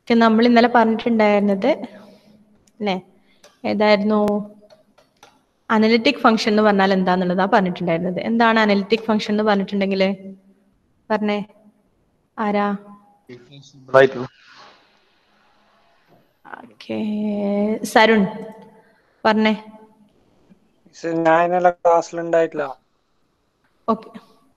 ഒക്കെ നമ്മൾ ഇന്നലെ പറഞ്ഞിട്ടുണ്ടായിരുന്നത് അല്ലേ ഏതായിരുന്നു അനലിറ്റിക് ഫംഗ്ഷൻ എന്ന് പറഞ്ഞാൽ എന്താന്നുള്ളതാ പറഞ്ഞിട്ടുണ്ടായിരുന്നത് എന്താണ് അനലിറ്റിക് ഫംഗ്ഷൻ എന്ന് പറഞ്ഞിട്ടുണ്ടെങ്കിൽ പറഞ്ഞേ ആരാ ആയിട്ടുള്ള ഓക്കെ സരുൺ പറഞ്ഞേ മിസ്, ഞാൻ ഇന്നലെ ക്ലാസ്സിലുണ്ടായിട്ടില്ല ഓക്കെ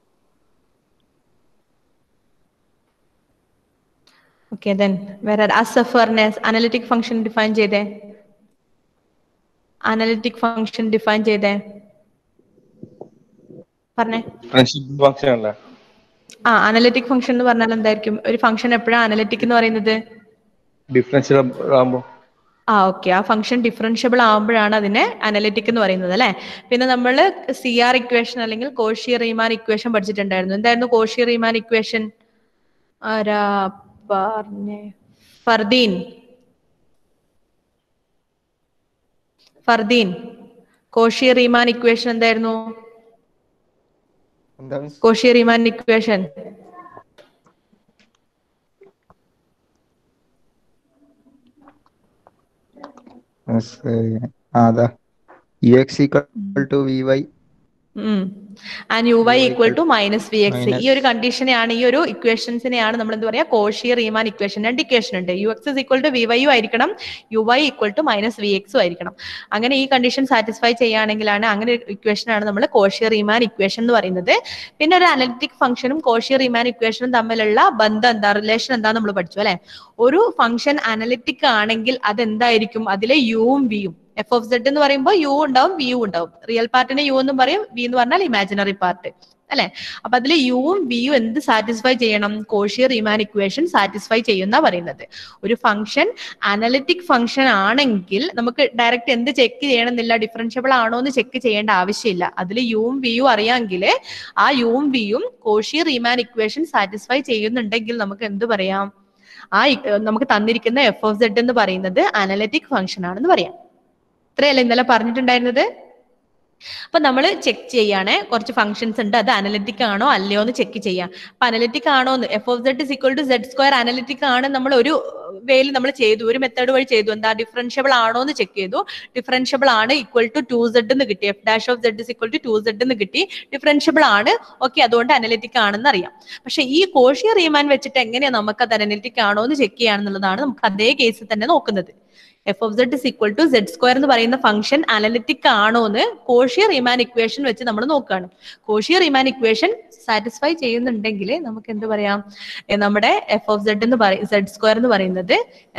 ഓക്കെ ദെൻ വേറെ അസഫ് പറഞ്ഞേ അനലിറ്റിക് ഫംഗ്ഷൻ ഡിഫൈൻ ചെയ്തേ അനലിറ്റിക് ഫംഗ്ഷൻ ഡിഫൈൻ ചെയ്തേ പറഞ്ഞേ പ്രിൻസിപ്പൽ ഫംഗ്ഷൻ അല്ലേ ആ അനലിറ്റിക് ഫംഗ്ഷൻ എന്ന് പറഞ്ഞാൽ എന്തായിരിക്കും ഒരു ഫംഗ്ഷൻ എപ്പോഴാണ് അനലിറ്റിക് എന്ന് പറയുന്നത് ഡിഫറൻഷ്യൽ ആകുമ്പോ ആ ഓക്കെ ആ ഫംഗ്ഷൻ ഡിഫറൻഷ്യബിൾ ആകുമ്പോഴാണ് അതിനെ അനലിറ്റിക് എന്ന് പറയുന്നത് അല്ലെ പിന്നെ നമ്മൾ സി ആർ ഇക്വേഷൻ അല്ലെങ്കിൽ കോഷി റീമാൻ ഇക്വേഷൻ പഠിച്ചിട്ടുണ്ടായിരുന്നു എന്തായിരുന്നു കോഷി റീമാൻ ഇക്വേഷൻ ആരാ പറഞ്ഞേ Fardeen Fardeen Cauchy Riemann equation എന്തായിരുന്നു എന്താ miss Cauchy Riemann equation miss, ആ, അതാ u x equal to V y and u Y equal to minus V x ഈ minus. ഒരു കണ്ടീഷനെയാണ് ഈ ഒരു ഇക്വേഷൻസിനെയാണ് നമ്മൾ എന്ത് പറയാ കോഷി റീമാൻ ഇക്വേഷൻ രണ്ട് ഇക്വേഷൻ ഉണ്ട് u x equal to v വൈയും ആയിരിക്കണം u Y equal to minus v എക്സും ആയിരിക്കണം അങ്ങനെ ഈ കണ്ടീഷൻ സാറ്റിസ്ഫൈ ചെയ്യുകയാണെങ്കിലാണ് അങ്ങനെ ഇക്വേഷനാണ് നമ്മൾ കോഷി റീമാൻ ഇക്വേഷൻ എന്ന് പറയുന്നത് പിന്നെ ഒരു അനലിറ്റിക് ഫംഗ്ഷനും കോഷി റീമാൻ ഇക്വേഷനും തമ്മിലുള്ള ബന്ധം എന്താ റിലേഷൻ എന്താ നമ്മൾ പഠിച്ചു അല്ലെ ഒരു ഫംഗ്ഷൻ അനലിറ്റിക് ആണെങ്കിൽ അതെന്തായിരിക്കും അതിലെ യുവും വിയും എഫ് ഓഫ് സെഡ് എന്ന് പറയുമ്പോൾ യു ഉണ്ടാവും വിയും ഉണ്ടാവും റിയൽ പാർട്ടിനെ യു എന്നും പറയും വി എന്ന് പറഞ്ഞാൽ ഇമാജിനറി പാർട്ട് അല്ലെ അപ്പൊ അതിൽ യുവും വിയും എന്ത് സാറ്റിസ്ഫൈ ചെയ്യണം കോഷി റീമാൻ ഇക്വേഷൻ സാറ്റിസ്ഫൈ ചെയ്യുന്ന പറയുന്നത് ഒരു ഫംഗ്ഷൻ അനലിറ്റിക് ഫംഗ്ഷൻ ആണെങ്കിൽ നമുക്ക് ഡയറക്റ്റ് എന്ത് ചെക്ക് ചെയ്യണമെന്നില്ല ഡിഫറൻഷ്യബിൾ ആണോ എന്ന് ചെക്ക് ചെയ്യേണ്ട ആവശ്യമില്ല അതിൽ യുവും വിയും അറിയാമെങ്കിൽ ആ യുവും വിയും കോഷി റീമാൻ ഇക്വേഷൻ സാറ്റിസ്ഫൈ ചെയ്യുന്നുണ്ടെങ്കിൽ നമുക്ക് എന്ത് പറയാം ആ ഇ- നമുക്ക് തന്നിരിക്കുന്ന എഫ് ഓഫ് സെഡ് എന്ന് പറയുന്നത് അനലിറ്റിക് ഫംഗ്ഷൻ ആണെന്ന് പറയാം ഇത്രയല്ലേ ഇന്നലെ പറഞ്ഞിട്ടുണ്ടായിരുന്നത് അപ്പൊ നമ്മൾ ചെക്ക് ചെയ്യാണ് കുറച്ച് ഫംഗ്ഷൻസ് ഉണ്ട് അത് അനലിറ്റിക് ആണോ അല്ലയോ എന്ന് ചെക്ക് ചെയ്യാം അപ്പൊ അനലിറ്റിക് ആണോ എന്ന് f of Z is equal to z square analytic ആണ് നമ്മൾ ഒരു വേയിൽ നമ്മൾ ചെയ്തു ഒരു മെത്തേഡ് വഴി ചെയ്തു എന്താ ഡിഫറൻഷ്യബിൾ ആണോ എന്ന് ചെക്ക് ചെയ്തു ഡിഫറൻഷ്യബിൾ ആണ് ഈക്വൽ ടു ടു സെഡ് എന്ന് കിട്ടി f dash of Z is equal to two Z എന്ന് കിട്ടി ഡിഫറൻഷ്യബിൾ ആണ് ഓക്കെ അതുകൊണ്ട് അനലിറ്റിക് ആണെന്ന് അറിയാം പക്ഷെ ഈ കോഷി റീമാൻ വെച്ചിട്ട് എങ്ങനെയാ നമുക്ക് അത് അനലിറ്റിക് ആണോ എന്ന് ചെക്ക് ചെയ്യാന്നുള്ളതാണ് നമുക്ക് അതേ കേസിൽ തന്നെ നോക്കുന്നത് f of Z is equal to z square എന്ന് പറയുന്ന ഫംഗ്ഷൻ അനലിറ്റിക് ആണോ എന്ന് കോഷി റീമാൻ ഇക്വേഷൻ വെച്ച് നമ്മൾ നോക്കുകയാണ് കോഷി റീമാൻ ഇക്വേഷൻ സാറ്റിസ്ഫൈ ചെയ്യുന്നുണ്ടെങ്കിൽ നമുക്ക് എന്ത് പറയാം ഏ, നമ്മുടെ എഫ് ഓഫ് സെഡ് എന്ന് പറയും സെഡ് സ്ക്വയർ എന്ന് പറയുന്നത്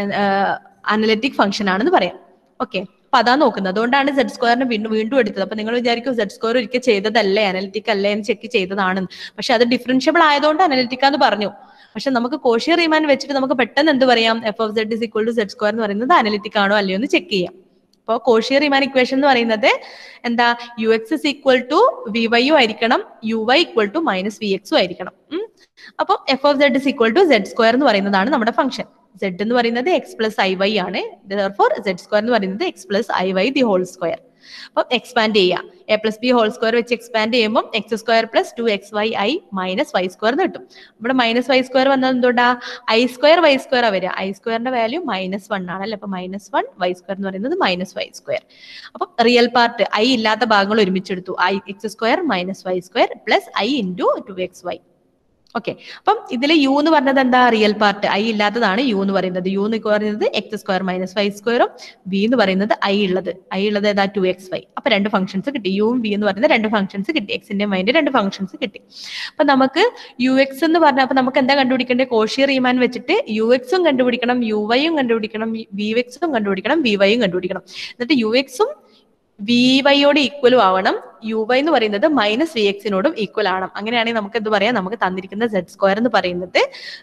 അനലിറ്റിക് ഫംഗ്ഷൻ ആണെന്ന് പറയാം ഓക്കെ അപ്പൊ അതാ നോക്കുന്നത് അതുകൊണ്ടാണ് സെഡ് സ്ക്വയറിന് വീണ്ടും വീണ്ടും എടുത്തത് അപ്പൊ നിങ്ങൾ വിചാരിക്കും സെഡ് സ്ക്വയർ ഒരിക്കൽ ചെയ്തതല്ലേ അനലിറ്റിക് അല്ലേ എന്ന് ചെക്ക് ചെയ്തതാണെന്ന് പക്ഷെ അത് ഡിഫറൻഷ്യബിൾ ആയതുകൊണ്ട് അനലിറ്റിക് എന്ന് പറഞ്ഞു പക്ഷെ നമുക്ക് കോഷി റീമാൻ വെച്ചിട്ട് നമുക്ക് പെട്ടെന്ന് എന്ത് പറയാം f of Z is equal to z square എന്ന് പറയുന്നത് അനലിറ്റിക് ആണോ അല്ലയോ എന്ന് ചെക്ക് ചെയ്യാം അപ്പോൾ കോഷി റീമാൻ ഇക്വേഷൻ എന്ന് പറയുന്നത് എന്താ u X is equal to v വൈയും ആയിരിക്കണം u Y equal to minus v എക്സും ആയിരിക്കണം ഉം. അപ്പം f of Z is equal to z square എന്ന് പറയുന്നതാണ് നമ്മുടെ ഫംഗ്ഷൻ സെഡ് എന്ന് പറയുന്നത് എക്സ് പ്ലസ് ഐ വൈ ആണ് ഫോർ സെഡ് സ്ക്വയർ എന്ന് പറയുന്നത് x plus i y the whole square അപ്പം എക്സ്പാൻഡ് ചെയ്യാം a plus b whole square വെച്ച് എക്സ്പാൻഡ് ചെയ്യുമ്പോൾ x square plus two x Y i minus y square എന്ന് കിട്ടും ഇവിടെ മൈനസ് വൈ സ്ക്വയർ വന്നത് എന്തുകൊണ്ടാ ഐ സ്ക്വയർ വൈ സ്ക്വയർ വരിക ഐ സ്ക്വയറിന്റെ വാല്യൂ മൈനസ് വൺ ആണ് അല്ലെ അപ്പൊ മൈനസ് വൺ വൈ സ്ക്വയർ എന്ന് പറയുന്നത് മൈനസ് വൈ സ്ക്വയർ അപ്പം റിയൽ പാർട്ട് ഐ ഇല്ലാത്ത ഭാഗങ്ങൾ ഒരുമിച്ചെടുത്തു i x square minus y square plus I into two x y okay അപ്പം ഇതിൽ യു എന്ന് പറഞ്ഞത് എന്താ റിയൽ പാർട്ട് ഐ ഇല്ലാത്തതാണ് യു എന്ന് പറയുന്നത് യു എന്ന് പറയുന്നത് എക്സ് സ്ക്വയർ മൈനസ് വൈ സ്ക്വയറും വി എന്ന് പറയുന്നത് ഐ ഉള്ളത് ഐ ഉള്ളത് ഏതാ ടു എക്സ് വൈ അപ്പൊ രണ്ട് ഫംഗ്ഷൻസ് കിട്ടി യുവും വി എന്ന് പറയുന്ന രണ്ട് ഫംഗ്ഷൻസ് കിട്ടി എക്സിന്റെ വൈൻ്റെ രണ്ട് ഫംഗ്ഷൻസ് കിട്ടി അപ്പൊ നമുക്ക് യു എക്സ് എന്ന് പറഞ്ഞാൽ അപ്പൊ നമുക്ക് എന്താ കണ്ടുപിടിക്കേണ്ടത് കോഷി റീമാൻ വെച്ചിട്ട് യു എക്സും കണ്ടുപിടിക്കണം യു വൈയും കണ്ടുപിടിക്കണം വി എക്സും കണ്ടുപിടിക്കണം വി വൈയും കണ്ടുപിടിക്കണം എന്നിട്ട് യു എക്സും വി വൈയോട് ഈക്വലും ആവണം യു വൈ എന്ന് പറയുന്നത് മൈനസ് വി എക്സിനോടും ഈക്വൽ ആണ് അങ്ങനെയാണെങ്കിൽ നമുക്ക് എന്ത് പറയാം നമുക്ക് തന്നിരിക്കുന്ന സെഡ് സ്ക്വയർ എന്ന് പറയുന്നത്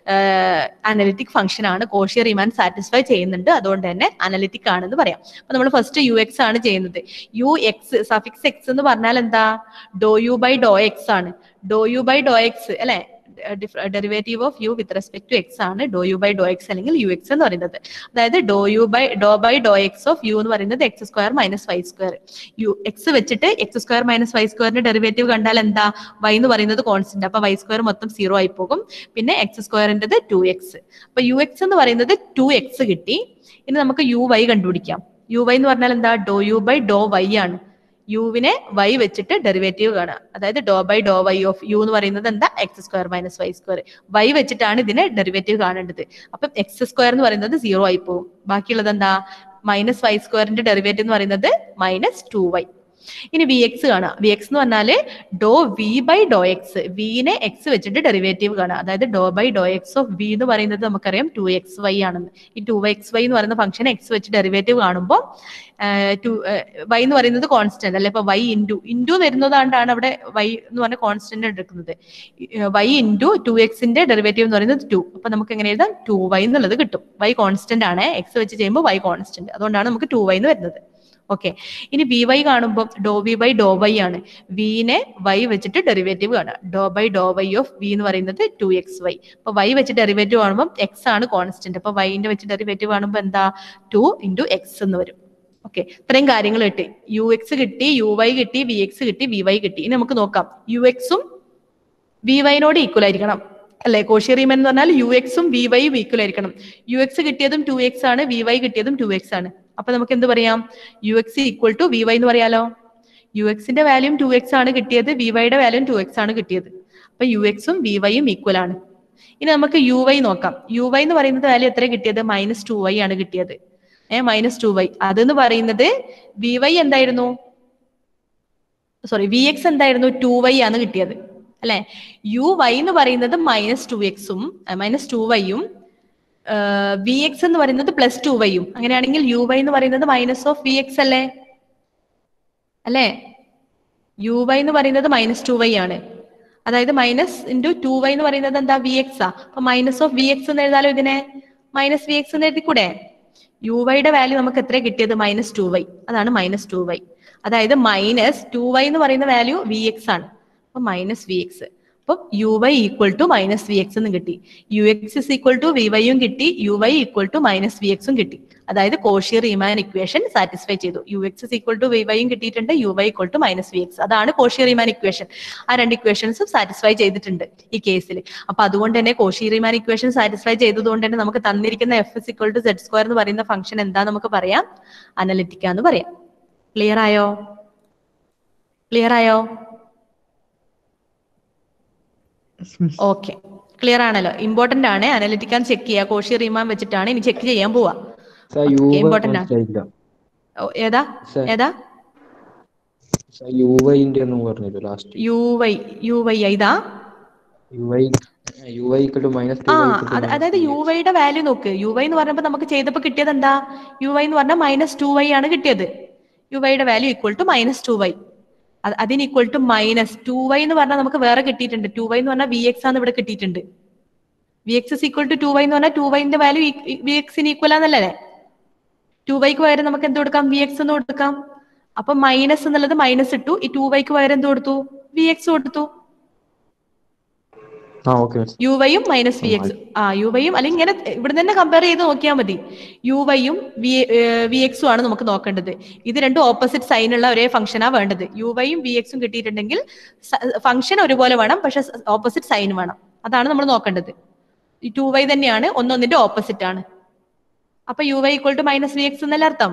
അനലിറ്റിക് ഫംഗ്ഷൻ ആണ് കോഷി റീമാൻ സാറ്റിസ്ഫൈ ചെയ്യുന്നുണ്ട് അതുകൊണ്ട് തന്നെ അനലിറ്റിക് ആണെന്ന് പറയാം അപ്പൊ നമ്മൾ ഫസ്റ്റ് യു എക്സ് ആണ് ചെയ്യുന്നത് യു എക്സ് സഫിക്സ് എക്സ് എന്ന് പറഞ്ഞാൽ എന്താ doe u by doe x ആണ് doe u by doe x അല്ലെ derivative of u with respect to x ആണ് doe u by doe x അല്ലെങ്കിൽ യു എക്സ് എന്ന് പറയുന്നത് അതായത് doe u by doe by doe x of u എന്ന് പറയുന്നത് x square minus y square u x വെച്ചിട്ട് x square minus y സ്ക്വയറിന്റെ derivative കണ്ടാൽ എന്താ വൈ എന്ന് പറയുന്നത് കോൺസ്റ്റന്റ് അപ്പൊ വൈ സ്ക്വയർ മൊത്തം സീറോ ആയി പോകും പിന്നെ എക്സ് സ്ക്വയറിൻ്റെത് ടു എക്സ് അപ്പൊ യു എക്സ് എന്ന് പറയുന്നത് ടു എക്സ് കിട്ടി ഇനി നമുക്ക് യു വൈ കണ്ടുപിടിക്കാം യു വൈ എന്ന് പറഞ്ഞാൽ എന്താ doe u by doe y ആണ് യുവിനെ വൈ വെച്ചിട്ട് ഡെറിവേറ്റീവ് കാണാം അതായത് doe by doe y of u എന്ന് പറയുന്നത് എന്താ X square minus y square y വെച്ചിട്ടാണ് ഇതിനെ ഡെറിവേറ്റീവ് കാണേണ്ടത് അപ്പം എക്സ് സ്ക്വയർ എന്ന് പറയുന്നത് സീറോ ആയി പോകും ബാക്കിയുള്ളത് എന്താ മൈനസ് വൈ സ്ക്വയറിന്റെ ഡെറിവേറ്റീവ് എന്ന് പറയുന്നത് മൈനസ് ടു വൈ ഇനി വി എക്സ് കാണാം വി എക്സ് എന്ന് പറഞ്ഞാല് doe V by doe x വിനെ എക്സ് വെച്ചിട്ട് ഡെറിവേറ്റീവ് കാണാം അതായത് doe by doe x of v എന്ന് പറയുന്നത് നമുക്കറിയാം ടു എക്സ് വൈ ആണെന്ന് ഈ ടു എക്സ് വൈ എന്ന് പറയുന്ന ഫംഗ്ഷൻ എക്സ് വെച്ച് ഡെറിവേറ്റീവ് കാണുമ്പോൾ ടു വൈ എന്ന് പറയുന്നത് കോൺസ്റ്റന്റ് അല്ലെ ഇപ്പൊ വൈ ഇൻറ്റു ഇൻറ്റു വരുന്നതാണ്ടാണ് അവിടെ വൈ എന്ന് പറഞ്ഞ കോൺസ്റ്റന്റ് എടുക്കുന്നത് വൈ ഇൻറ്റു ടു എക്സിന്റെ ഡെറിവേറ്റീവ് എന്ന് പറയുന്നത് ടു അപ്പൊ നമുക്ക് എങ്ങനെ എഴുതാം ടു വൈ എന്നുള്ളത് കിട്ടും വൈ കോൺസ്റ്റന്റ് ആണ് എക്സ് വെച്ച് ചെയ്യുമ്പോൾ വൈ കോൺസ്റ്റന്റ് അതുകൊണ്ടാണ് നമുക്ക് ടു വൈ എന്ന് വരുന്നത് ഓക്കെ ഇനി വി വൈ കാണുമ്പോൾ doe V by doe y ആണ് വിനെ വൈ വെച്ചിട്ട് ഡെറിവേറ്റീവ് കാണാം doe by doe y of v എന്ന് പറയുന്നത് ടു എക്സ് വൈ അപ്പൊ വൈ വെച്ച് ഡെറിവേറ്റീവ് കാണുമ്പോൾ എക്സ് ആണ് കോൺസ്റ്റന്റ് അപ്പൊ വൈന്റെ വെച്ച് ഡെറിവേറ്റീവ് കാണുമ്പോൾ എന്താ ടു ഇൻറ്റു എക്സ് എന്ന് വരും ഓക്കെ ഇത്രയും കാര്യങ്ങൾ കിട്ടി യു എക്സ് കിട്ടി യു വൈ കിട്ടി വി എക്സ് കിട്ടി വി വൈ കിട്ടി ഇനി നമുക്ക് നോക്കാം യു എക്സും വി വൈനോട് ഈക്വൽ ആയിരിക്കണം അല്ലെ കോഷി റീമൻ എന്ന് പറഞ്ഞാൽ യു എക്സും വി വൈയും ഈക്വൽ ആയിരിക്കണം യു എക്സ് കിട്ടിയതും ടു എക്സ് ആണ് വി വൈ കിട്ടിയതും ടു എക്സ് ആണ് അപ്പൊ നമുക്ക് എന്ത് പറയാം u x equal to V Y എന്ന് പറയാലോ യു എക്സിന്റെ വാല്യൂം ടു എക്സ് ആണ് കിട്ടിയത് വി വൈയുടെ വാല്യൂം ടു എക്സ് ആണ് കിട്ടിയത് അപ്പൊ യു എക്സും വി വൈയും ഈക്വൽ ആണ് ഇനി നമുക്ക് യു വൈ നോക്കാം യു വൈ എന്ന് പറയുന്നത് വാല്യൂ എത്ര കിട്ടിയത് മൈനസ് ടു വൈ ആണ് കിട്ടിയത് ഏഹ് മൈനസ് ടു വൈ അതെന്ന് പറയുന്നത് വി വൈ എന്തായിരുന്നു സോറി വി എക്സ് എന്തായിരുന്നു ടു വൈ ആണ് കിട്ടിയത് അല്ലെ യു വൈ എന്ന് പറയുന്നത് മൈനസ് ടു എക്സും മൈനസ് ടു വൈയും വി എക്സ് എന്ന് പറയുന്നത് പ്ലസ് ടു വൈയും അങ്ങനെയാണെങ്കിൽ യു വൈ എന്ന് പറയുന്നത് മൈനസ് ഓഫ് വി എക്സ് അല്ലേ അല്ലേ യു വൈ എന്ന് പറയുന്നത് മൈനസ് ടു വൈ ആണ് അതായത് മൈനസ് ഇൻറ്റു ടു വൈ എന്ന് പറയുന്നത് എന്താ വി എക്സ് ആ അപ്പൊ മൈനസ് ഓഫ് വി എക്സ് എന്ന് എഴുതാലോ ഇതിനെ മൈനസ് വി എക്സ് എന്ന് എഴുതിക്കൂടെ യു വൈയുടെ വാല്യൂ നമുക്ക് എത്ര കിട്ടിയത് മൈനസ് ടു വൈ അതാണ് മൈനസ് ടു വൈ അതായത് മൈനസ് ടു വൈ എന്ന് പറയുന്ന വാല്യൂ വി എക്സ് ആണ് അപ്പൊ മൈനസ് വി എക്സ് അപ്പം u Y equal to minus V X എന്ന് കിട്ടി u X is equal to v വൈയും കിട്ടി U Y equal to minus v എക്സും കിട്ടി അതായത് കോഷി റീമാൻ ഇക്വേഷൻ സാറ്റിസ്ഫൈ ചെയ്തു U X is equal to v വൈയും കിട്ടിയിട്ടുണ്ട് u Y equal to minus V x അതാണ് കോഷി റീമാൻ ഇക്വേഷൻ ആ രണ്ട് ഇക്വേഷൻസും സാറ്റിസ്ഫൈ ചെയ്തിട്ടുണ്ട് ഈ കേസിൽ അപ്പൊ അതുകൊണ്ട് തന്നെ കോഷി റീമാൻ ഇക്വേഷൻ സാറ്റിസ്ഫൈ ചെയ്തതുകൊണ്ട് തന്നെ നമുക്ക് തന്നിരിക്കുന്ന f is equal to z square എന്ന് പറയുന്ന ഫംഗ്ഷൻ എന്താ നമുക്ക് പറയാം അനലിറ്റിക്ക എന്ന് പറയാം ക്ലിയർ ആയോ ക്ലിയർ ആയോ ഓക്കെ ക്ലിയർ ആണല്ലോ ഇമ്പോർട്ടന്റ് ആണ് അനലിറ്റിക്കാൻ ചെക്ക് ചെയ്യുക കോഷി റീമാൻ വെച്ചിട്ടാണ് ഇനി ചെക്ക് ചെയ്യാൻ പോവാ sir u Okay, y important ആണ്. മനസ്സിലായില്ല ഓ, ഏതാ സർ ഏതാ സർ യു വൈന്റെ ഒന്നും പറഞ്ഞില്ല last u Y u y ഇതാ u Y u y two minus two ആ വൈ അത് അതായത് യു വൈയുടെ വാല്യൂ നോക്ക് യു വൈ എന്ന് പറഞ്ഞപ്പോ നമുക്ക് ചെയ്തപ്പോ കിട്ടിയത് എന്താ യു വൈ എന്ന് പറഞ്ഞാൽ മൈനസ് ടു വൈ ആണ് കിട്ടിയത് യു വൈയുടെ value equal to minus two y അതിന് equal to minus two y എന്ന് പറഞ്ഞാൽ നമുക്ക് വേറെ കിട്ടിയിട്ടുണ്ട് ടു വൈ എന്ന് പറഞ്ഞാൽ വി എക്സ് ആണ് ഇവിടെ കിട്ടിയിട്ടുണ്ട് v x is equal to two y എന്ന് പറഞ്ഞാൽ ടു വൈന്റെ വാല്യൂ വി എക്സിന് ഈക്വൽ ആണെന്നല്ലേ ടു വൈക്ക് പകരം നമുക്ക് എന്ത് കൊടുക്കാം വി എക്സ് എന്ന് കൊടുക്കാം അപ്പൊ മൈനസ് എന്നുള്ളത് മൈനസ് ഇട്ടു ഈ ടു വൈക്ക് പകരം എന്ത് കൊടുത്തു വി എക്സ് കൊടുത്തു ആ ഓക്കെ യു വൈയും മൈനസ് വി എക്സ് ആ യു വൈയും അല്ലെങ്കിൽ ഇങ്ങനെ ഇവിടെ തന്നെ കമ്പയർ ചെയ്ത് നോക്കിയാൽ മതി യു വൈയും വി വി എക്സും ആണ് നമുക്ക് നോക്കേണ്ടത് ഇത് രണ്ടും ഓപ്പോസിറ്റ് സൈൻ ഉള്ള ഒരേ ഫംഗ്ഷനാ വേണ്ടത് യു വൈയും വി എക്സും കിട്ടിയിട്ടുണ്ടെങ്കിൽ ഫംഗ്ഷൻ ഒരുപോലെ വേണം പക്ഷെ ഓപ്പോസിറ്റ് സൈൻ വേണം അതാണ് നമ്മൾ നോക്കേണ്ടത് ഈ ടു വൈ തന്നെയാണ് ഒന്നൊന്നിന്റെ ഓപ്പോസിറ്റ് ആണ് അപ്പൊ u Y equal to minus V x എന്നല്ല അർത്ഥം